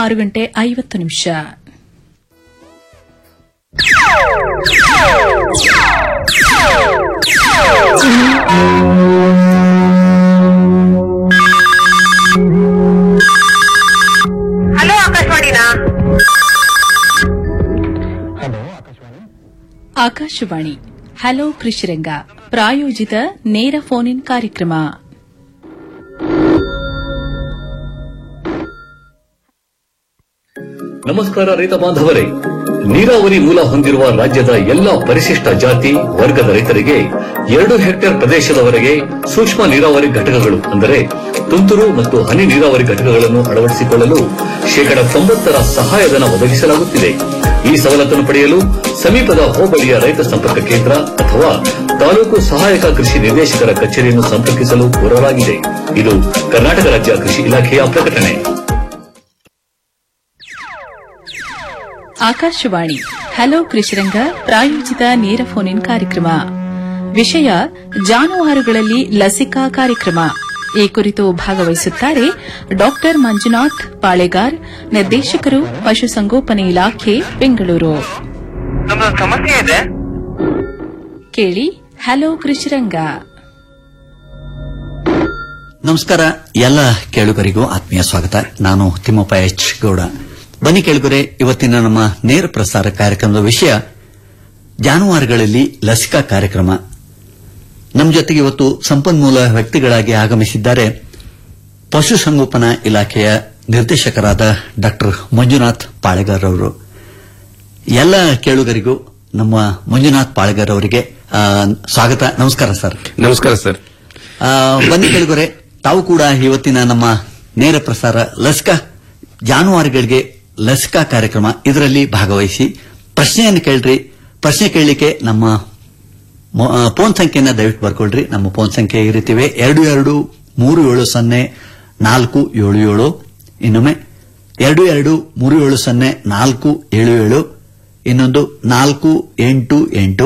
ಆರು ಗಂಟೆ ಐವತ್ತು ನಿಮಿಷ ಹಲೋ ಆಕಾಶವಾಣಿನಾ ಆಕಾಶವಾಣಿ ಹಲೋ ಕೃಷಿರಂಗ ಪ್ರಾಯೋಜಿತ ನೇರ ಫೋನ್ ಇನ್ ಕಾರ್ಯಕ್ರಮ ನಮಸ್ಕಾರ ರೈತ ಬಾಂಧವರೇ ನೀರಾವರಿ ಮೂಲ ಹೊಂದಿರುವ ರಾಜ್ಯದ ಎಲ್ಲಾ ಪರಿಶಿಷ್ಟ ಜಾತಿ ವರ್ಗದ ರೈತರಿಗೆ ಎರಡು ಹೆಕ್ಟೇರ್ ಪ್ರದೇಶದವರೆಗೆ ಸೂಕ್ಷ್ಮ ನೀರಾವರಿ ಘಟಕಗಳು ಅಂದರೆ ತುಂತುರು ಮತ್ತು ಹನಿ ನೀರಾವರಿ ಘಟಕಗಳನ್ನು ಅಳವಡಿಸಿಕೊಳ್ಳಲು ಶೇಕಡ ತೊಂಬತ್ತರ ಸಹಾಯಧನ ಒದಗಿಸಲಾಗುತ್ತಿದೆ ಈ ಸವಲತ್ತನ್ನು ಪಡೆಯಲು ಸಮೀಪದ ಹೋಬಳಿಯ ರೈತ ಸಂಪರ್ಕ ಕೇಂದ್ರ ಅಥವಾ ತಾಲೂಕು ಸಹಾಯಕ ಕೃಷಿ ನಿರ್ದೇಶಕರ ಕಚೇರಿಯನ್ನು ಸಂಪರ್ಕಿಸಲು ಕೋರಲಾಗಿದೆ ಇದು ಕರ್ನಾಟಕ ರಾಜ್ಯ ಕೃಷಿ ಇಲಾಖೆಯ ಪ್ರಕಟಣೆ ಆಕಾಶವಾಣಿ ಹಲೋ ಕೃಷಿರಂಗ ಪ್ರಾಯೋಜಿತ ನೇರ ಫೋನ್ ಇನ್ ಕಾರ್ಯಕ್ರಮ ವಿಷಯ ಜಾನುವಾರುಗಳಲ್ಲಿ ಲಸಿಕಾ ಕಾರ್ಯಕ್ರಮ ಈ ಕುರಿತು ಭಾಗವಹಿಸುತ್ತಾರೆ ಡಾ ಮಂಜುನಾಥ್ ಪಾಳೆಗಾರ್ ನಿರ್ದೇಶಕರು ಪಶುಸಂಗೋಪನೆ ಇಲಾಖೆ ಬೆಂಗಳೂರು ನಮ್ದೊಂದು ಸಮಸ್ಯೆ ಇದೆ ಕೇಳಿ ಹಲೋ ಕೃಷಿರಂಗ ನಮಸ್ಕಾರ ಎಲ್ಲ ಕೇಳುಗರಿಗೂ ಆತ್ಮೀಯ ಸ್ವಾಗತ ನಾನು ತಿಮ್ಮಪ್ಪ ಎಚ್ ಗೌಡ ಬನ್ನಿ ಕೇಳುಗರೆ ಇವತ್ತಿನ ನಮ್ಮ ನೇರ ಪ್ರಸಾರ ಕಾರ್ಯಕ್ರಮದ ವಿಷಯ ಜಾನುವಾರುಗಳಲ್ಲಿ ಲಸಿಕಾ ಕಾರ್ಯಕ್ರಮ ನಮ್ಮ ಜೊತೆಗೆ ಇವತ್ತು ಸಂಪನ್ಮೂಲ ವ್ಯಕ್ತಿಗಳಾಗಿ ಆಗಮಿಸಿದ್ದಾರೆ ಪಶುಸಂಗೋಪನಾ ಇಲಾಖೆಯ ನಿರ್ದೇಶಕರಾದ ಡಾ ಮಂಜುನಾಥ್ ಪಾಳೆಗಾರ್ ಅವರು ಎಲ್ಲ ಕೇಳುಗರಿಗೂ ನಮ್ಮ ಮಂಜುನಾಥ್ ಪಾಳೆಗಾರ್ ಅವರಿಗೆ ಆ, ಸ್ವಾಗತ ನಮಸ್ಕಾರ ಸರ್ ನಮಸ್ಕಾರ ಸರ್ ಆ, ಬನ್ನಿ ಕೇಳಿದರೆ ತಾವು ಕೂಡ ಇವತ್ತಿನ ನಮ್ಮ ನೇರ ಪ್ರಸಾರ ಲಸಿಕಾ ಜಾನುವಾರುಗಳಿಗೆ ಲಸಿಕಾ ಕಾರ್ಯಕ್ರಮ ಇದರಲ್ಲಿ ಭಾಗವಹಿಸಿ ಪ್ರಶ್ನೆಯನ್ನು ಕೇಳ್ರಿ ಪ್ರಶ್ನೆ ಕೇಳಲಿಕ್ಕೆ ನಮ್ಮ ಮೊ- ಆ, ಫೋನ್ ಸಂಖ್ಯೆನ ದಯವಿಟ್ಟು ಬರ್ಕೊಳ್ರಿ ನಮ್ಮ ಫೋನ್ ಸಂಖ್ಯೆ ಈ ರೀತಿವೆ ಎರಡು ಎರಡು ಮೂರು ಏಳು ಸೊನ್ನೆ ನಾಲ್ಕು ಏಳು ಏಳು ಇನ್ನೊಮ್ಮೆ ಎರಡು ಎರಡು ಮೂರು ಏಳು ಸೊನ್ನೆ ನಾಲ್ಕು ಏಳು ಏಳು ಇನ್ನೊಂದು ನಾಲ್ಕು ಎಂಟು ಎಂಟು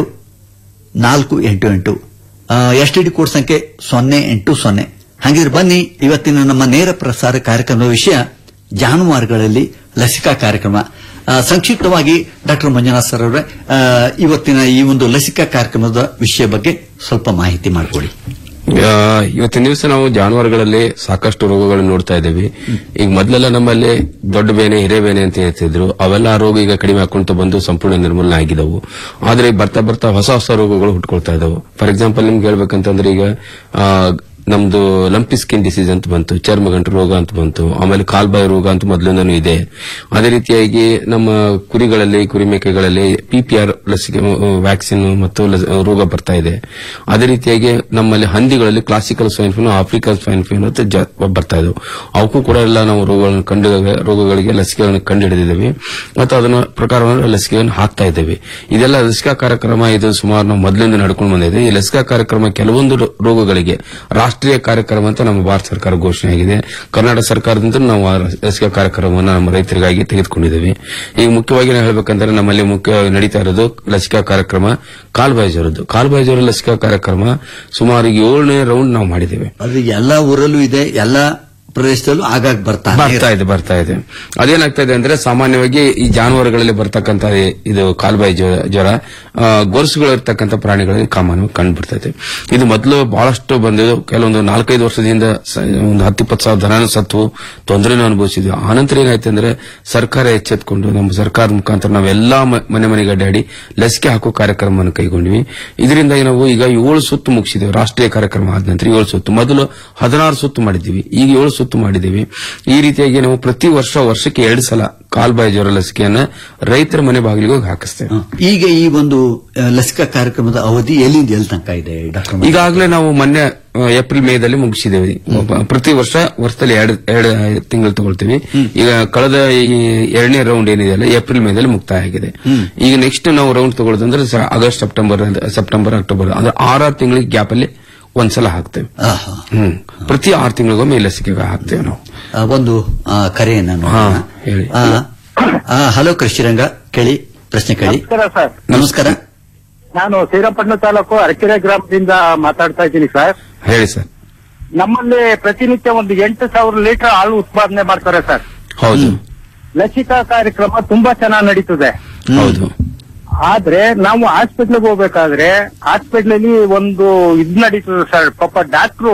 ನಾಲ್ಕು ಎಂಟು ಎಂಟು ಎಸ್ಟಿಡಿ ಕೋಡ್ ಸಂಖ್ಯೆ ಸೊನ್ನೆ ಎಂಟು ಸೊನ್ನೆ ಹಾಗಿದ್ರೆ ಬನ್ನಿ ಇವತ್ತಿನ ನಮ್ಮ ನೇರ ಪ್ರಸಾರ ಕಾರ್ಯಕ್ರಮದ ವಿಷಯ ಜಾನುವಾರುಗಳಲ್ಲಿ ಲಸಿಕಾ ಕಾರ್ಯಕ್ರಮ ಆ, ಸಂಕ್ಷಿಪ್ತವಾಗಿ ಡಾಕ್ಟರ್ ಮಂಜುನಾಥ್ ಸರ್ ಅವರೇ ಆ, ಇವತ್ತಿನ ಈ ಒಂದು ಲಸಿಕಾ ಕಾರ್ಯಕ್ರಮದ ವಿಷಯ ಬಗ್ಗೆ ಸ್ವಲ್ಪ ಮಾಹಿತಿ ಮಾಡಿಕೊಡಿ ಆ, ಇವತ್ತಿನ ದಿವಸ ನಾವು ಜಾನುವಾರುಗಳಲ್ಲಿ ಸಾಕಷ್ಟು ರೋಗಗಳನ್ನು ನೋಡ್ತಾ ಇದ್ದೇವೆ ಈಗ ಮೊದಲೆಲ್ಲ ನಮ್ಮಲ್ಲಿ ದೊಡ್ಡ ಬೇನೆ ಹಿರೇ ಬೇನೆ ಅಂತ ಹೇಳ್ತಿದ್ರು ಅವೆಲ್ಲ ರೋಗ ಈಗ ಕಡಿಮೆ ಹಾಕೊಂತ ಬಂದು ಸಂಪೂರ್ಣ ನಿರ್ಮೂಲನೆ ಆಗಿದವು ಆದ್ರೆ ಈಗ ಬರ್ತಾ ಬರ್ತಾ ಹೊಸ ಹೊಸ ರೋಗಗಳು ಹುಟ್ಕೊಳ್ತಾ ಇದಾವೆ ಫಾರ್ ಎಕ್ಸಾಂಪಲ್ ನಿಮ್ಗೆ ಹೇಳ್ಬೇಕಂತಂದ್ರೆ ಈಗ ಆ, ನಮ್ದು ಲಂಪಿ ಸ್ಕಿನ್ ಡಿಸೀಸ್ ಅಂತ ಬಂತು ಚರ್ಮಗಂಟು ರೋಗ ಅಂತ ಬಂತು ಆಮೇಲೆ ಕಾಲ್ಬಾಯಿ ರೋಗ ಅಂತ ಮೊದಲಿಂದನೂ ಇದೆ ಅದೇ ರೀತಿಯಾಗಿ ನಮ್ಮ ಕುರಿಗಳಲ್ಲಿ ಕುರಿಮೇಕೆಗಳಲ್ಲಿ ಪಿಪಿಆರ್ ಲಸಿಕೆ ವ್ಯಾಕ್ಸಿನ್ ಮತ್ತು ಲಸ್- ರೋಗ ಬರ್ತಾ ಇದೆ ಅದೇ ರೀತಿಯಾಗಿ ನಮ್ಮಲ್ಲಿ ಹಂದಿಗಳಲ್ಲಿ classical swine flu African swine flu ಅಂತ ಜ- ಬರ್ತಾ ಇದ್ದವು ಅವಕ್ಕೂ ಕೂಡ ಎಲ್ಲ ನಾವು ರೋಗಗಳನ್ನು ಕಂಡು ರೋಗಗಳಿಗೆ ಲಸಿಕೆಗಳನ್ನು ಕಂಡುಹಿಡಿದಿದ್ದೇವೆ ಮತ್ತು ಅದನ್ನ ಪ್ರಕಾರವನ್ನು ಲಸಿಕೆಯನ್ನು ಹಾಕ್ತಾ ಇದ್ದೇವೆ ಇದೆಲ್ಲ ಲಸಿಕಾ ಕಾರ್ಯಕ್ರಮ ಇದು ಸುಮಾರು ನಾವು ಮೊದಲಿಂದ ನಡ್ಕೊಂಡು ಬಂದಿದೆ ಈ ಲಸಿಕಾ ಕಾರ್ಯಕ್ರಮ ಕೆಲವೊಂದು ರೋ- ರೋಗಗಳಿಗೆ ರಾಷ್ಟ್ರೀಯ ಕಾರ್ಯಕ್ರಮ ಅಂತ ನಮ್ಮ ಭಾರತ ಸರ್ಕಾರ ಘೋಷಣೆ ಆಗಿದೆ ಕರ್ನಾಟಕ ಸರ್ಕಾರದಿಂದ ನಾವು ಆ ಲಸಿಕಾ ಕಾರ್ಯಕ್ರಮವನ್ನು ನಮ್ಮ ರೈತರಿಗಾಗಿ ತೆಗೆದುಕೊಂಡಿದ್ದೇವೆ ಈಗ ಮುಖ್ಯವಾಗಿ ನಾವು ಹೇಳಬೇಕಂದ್ರೆ ನಮ್ಮಲ್ಲಿ ಮುಖ್ಯ ನಡೀತಾ ಇರೋದು ಲಸಿಕಾ ಕಾರ್ಯಕ್ರಮ ಕಾಲ್ಬಾಯಿ ಜ್ವರದ್ದು ಕಾಲ್ಬಾಯಿ ಜ್ವರ ಲಸಿಕಾ ಕಾರ್ಯಕ್ರಮ ಸುಮಾರು ಏಳನೇ ರೌಂಡ್ ನಾವು ಮಾಡಿದ್ದೇವೆ ಅದು ಎಲ್ಲ ಊರಲ್ಲೂ ಇದೆ ಎಲ್ಲ ಪ್ರದೇಶದಲ್ಲೂ ಆಗಾಗ ಬರ್ತಾ ಬರ್ತಾ ಇದೆ ಬರ್ತಾ ಇದೆ ಅದೇನಾಗ್ತಾ ಇದೆ ಅಂದ್ರೆ ಸಾಮಾನ್ಯವಾಗಿ ಈ ಜಾನುವಾರುಗಳಲ್ಲಿ ಬರ್ತಕ್ಕಂತ ಇದು ಕಾಲ್ಬಾಯಿ ಜ್ವರ ಜ್ವರ ಆ, ಗೊರಸುಗಳು ಇರ್ತಕ್ಕಂಥ ಪ್ರಾಣಿಗಳಲ್ಲಿ ಕಾಮನ್ ಕಂಡು ಬರ್ತಾ ಇದೆ ಇದು ಮೊದಲು ಬಹಳಷ್ಟು ಬಂದಿದ್ದು ಕೆಲವೊಂದು ನಾಲ್ಕೈದು ವರ್ಷದಿಂದ ಸ- ಒಂದು ಹತ್ತಿಪ್ಪತ್ತು ಸಾವಿರ ದನ ಸತ್ತು ತೊಂದರೆನೂ ಅನುಭವಿಸಿದ್ವಿ ಆನಂತರ ಏನಾಯ್ತು ಅಂದ್ರೆ ಸರ್ಕಾರ ಎಚ್ಚೆತ್ಕೊಂಡು ನಮ್ಮ ಸರ್ಕಾರದ ಮುಖಾಂತರ ನಾವೆಲ್ಲಾ ಮ- ಮನೆ ಮನೆಗೆ ಅಡ್ಡಾಡಿ ಲಸಿಕೆ ಹಾಕೋ ಕಾರ್ಯಕ್ರಮವನ್ನು ಕೈಗೊಂಡ್ವಿ ಇದರಿಂದಾಗಿ ನಾವು ಈಗ ಏಳು ಸುತ್ತು ಮುಗಿಸಿದ್ದೇವೆ ರಾಷ್ಟ್ರೀಯ ಕಾರ್ಯಕ್ರಮ ಆದ ನಂತರ ಏಳು ಸುತ್ತು ಮೊದಲು ಹದಿನಾರು ಸುತ್ತು ಮಾಡಿದ್ದೀವಿ ಈಗ ಏಳು ಸುತ್ತು ಮಾಡಿದ್ದೀವಿ ಈ ರೀತಿಯಾಗಿ ನಾವು ಪ್ರತಿ ವರ್ಷ ವರ್ಷಕ್ಕೆ ಎರಡು ಸಲ ಕಾಲ್ಬಾಯಿ ಜ್ವರ ಲಸಿಕೆಯನ್ನ ರೈತರ ಮನೆ ಬಾಗಿಲಿಗೆ ಹೋಗಿ ಹಾಕಿಸ್ತೇವೆ ಈಗ ಈ ಒಂದು ಆ, ಲಸಿಕಾ ಕಾರ್ಯಕ್ರಮದ ಅವಧಿ ಎಲ್ಲಿಂದ ಎಲ್ಲಿ ತನಕ ಇದೆ ಡಾಕ್ಟರ್ ಈಗಾಗಲೇ ನಾವು ಮೊನ್ನೆ ಆ, ಏಪ್ರಿಲ್ ಮೇದಲ್ಲಿ ಮುಗಿಸಿದ್ದೇವೆ ಪ್ರತಿ ವರ್ಷ ವರ್ಷದಲ್ಲಿ ಎರಡು ಎರಡು ತಿಂಗಳು ತಗೊಳ್ತೀವಿ ಈಗ ಕಳೆದ ಈ ಎರಡನೇ ರೌಂಡ್ ಏನಿದೆಯಲ್ಲ ಏಪ್ರಿಲ್ ಮೇದಲ್ಲಿ ಮುಕ್ತಾಯ ಆಗಿದೆ ಈಗ ನೆಕ್ಸ್ಟ್ ನಾವು ರೌಂಡ್ ತಗೊಳ್ಳೋದಂದ್ರೆ ಸ- ಆಗಸ್ಟ್ ಸೆಪ್ಟೆಂಬರ್ ಸೆಪ್ಟೆಂಬರ್ ಅಕ್ಟೋಬರ್ ಅಂದ್ರೆ ಆರಾರು ತಿಂಗಳಿಗೆ ಗ್ಯಾಪ್ ಅಲ್ಲಿ ಒಂದ್ಸಲ ಹಾಕ್ತೇವೆ ಆಹಾ. ಹ್ಮ್ ಪ್ರತಿ ಆರು ತಿಂಗಳಿಗೊಮ್ಮೆ ಈ ಲಸಿಕೆ ಹಾಕ್ತೇವೆ ನಾವು ಆ, ಒಂದು ಆ, ಕರೆಯನ್ನ ನೋಡೋಣ. ಹಾ, ಹೇಳಿ. ಆ, ಆ, ಹಲೋ ಕೃಷಿರಂಗ ಕೇಳಿ ಪ್ರಶ್ನೆ ಕೇಳಿ ನಮಸ್ಕಾರ ಸರ್ ನಮಸ್ಕಾರ ನಾನು ಶ್ರೀರಂಗಪಟ್ಟಣ ತಾಲೂಕು ಅರಕೆರೆ ಗ್ರಾಮದಿಂದ ಮಾತಾಡ್ತಾ ಇದ್ದೀನಿ ಸರ್ ಹೇಳಿ ಸರ್ ನಮ್ಮಲ್ಲಿ ಪ್ರತಿನಿತ್ಯ ಒಂದು ಎಂಟು ಸಾವಿರ ಲೀಟರ್ ಹಾಲು ಉತ್ಪಾದನೆ ಮಾಡ್ತಾರೆ ಸರ್ ಹೌದು ಲಸಿಕಾ ಕಾರ್ಯಕ್ರಮ ತುಂಬಾ ಚೆನ್ನಾಗಿ ನಡೀತದೆ ಹೌದು ಆದ್ರೆ ನಾವು ಹಾಸ್ಪಿಟ್ಲಿಗೆ ಹೋಗ್ಬೇಕಾದ್ರೆ ಹಾಸ್ಪಿಟ್ಲಲ್ಲಿ ಒಂದು ಇದ್ ನಡೀತದೆ ಸರ್ ಪಾಪ ಡಾಕ್ಟ್ರು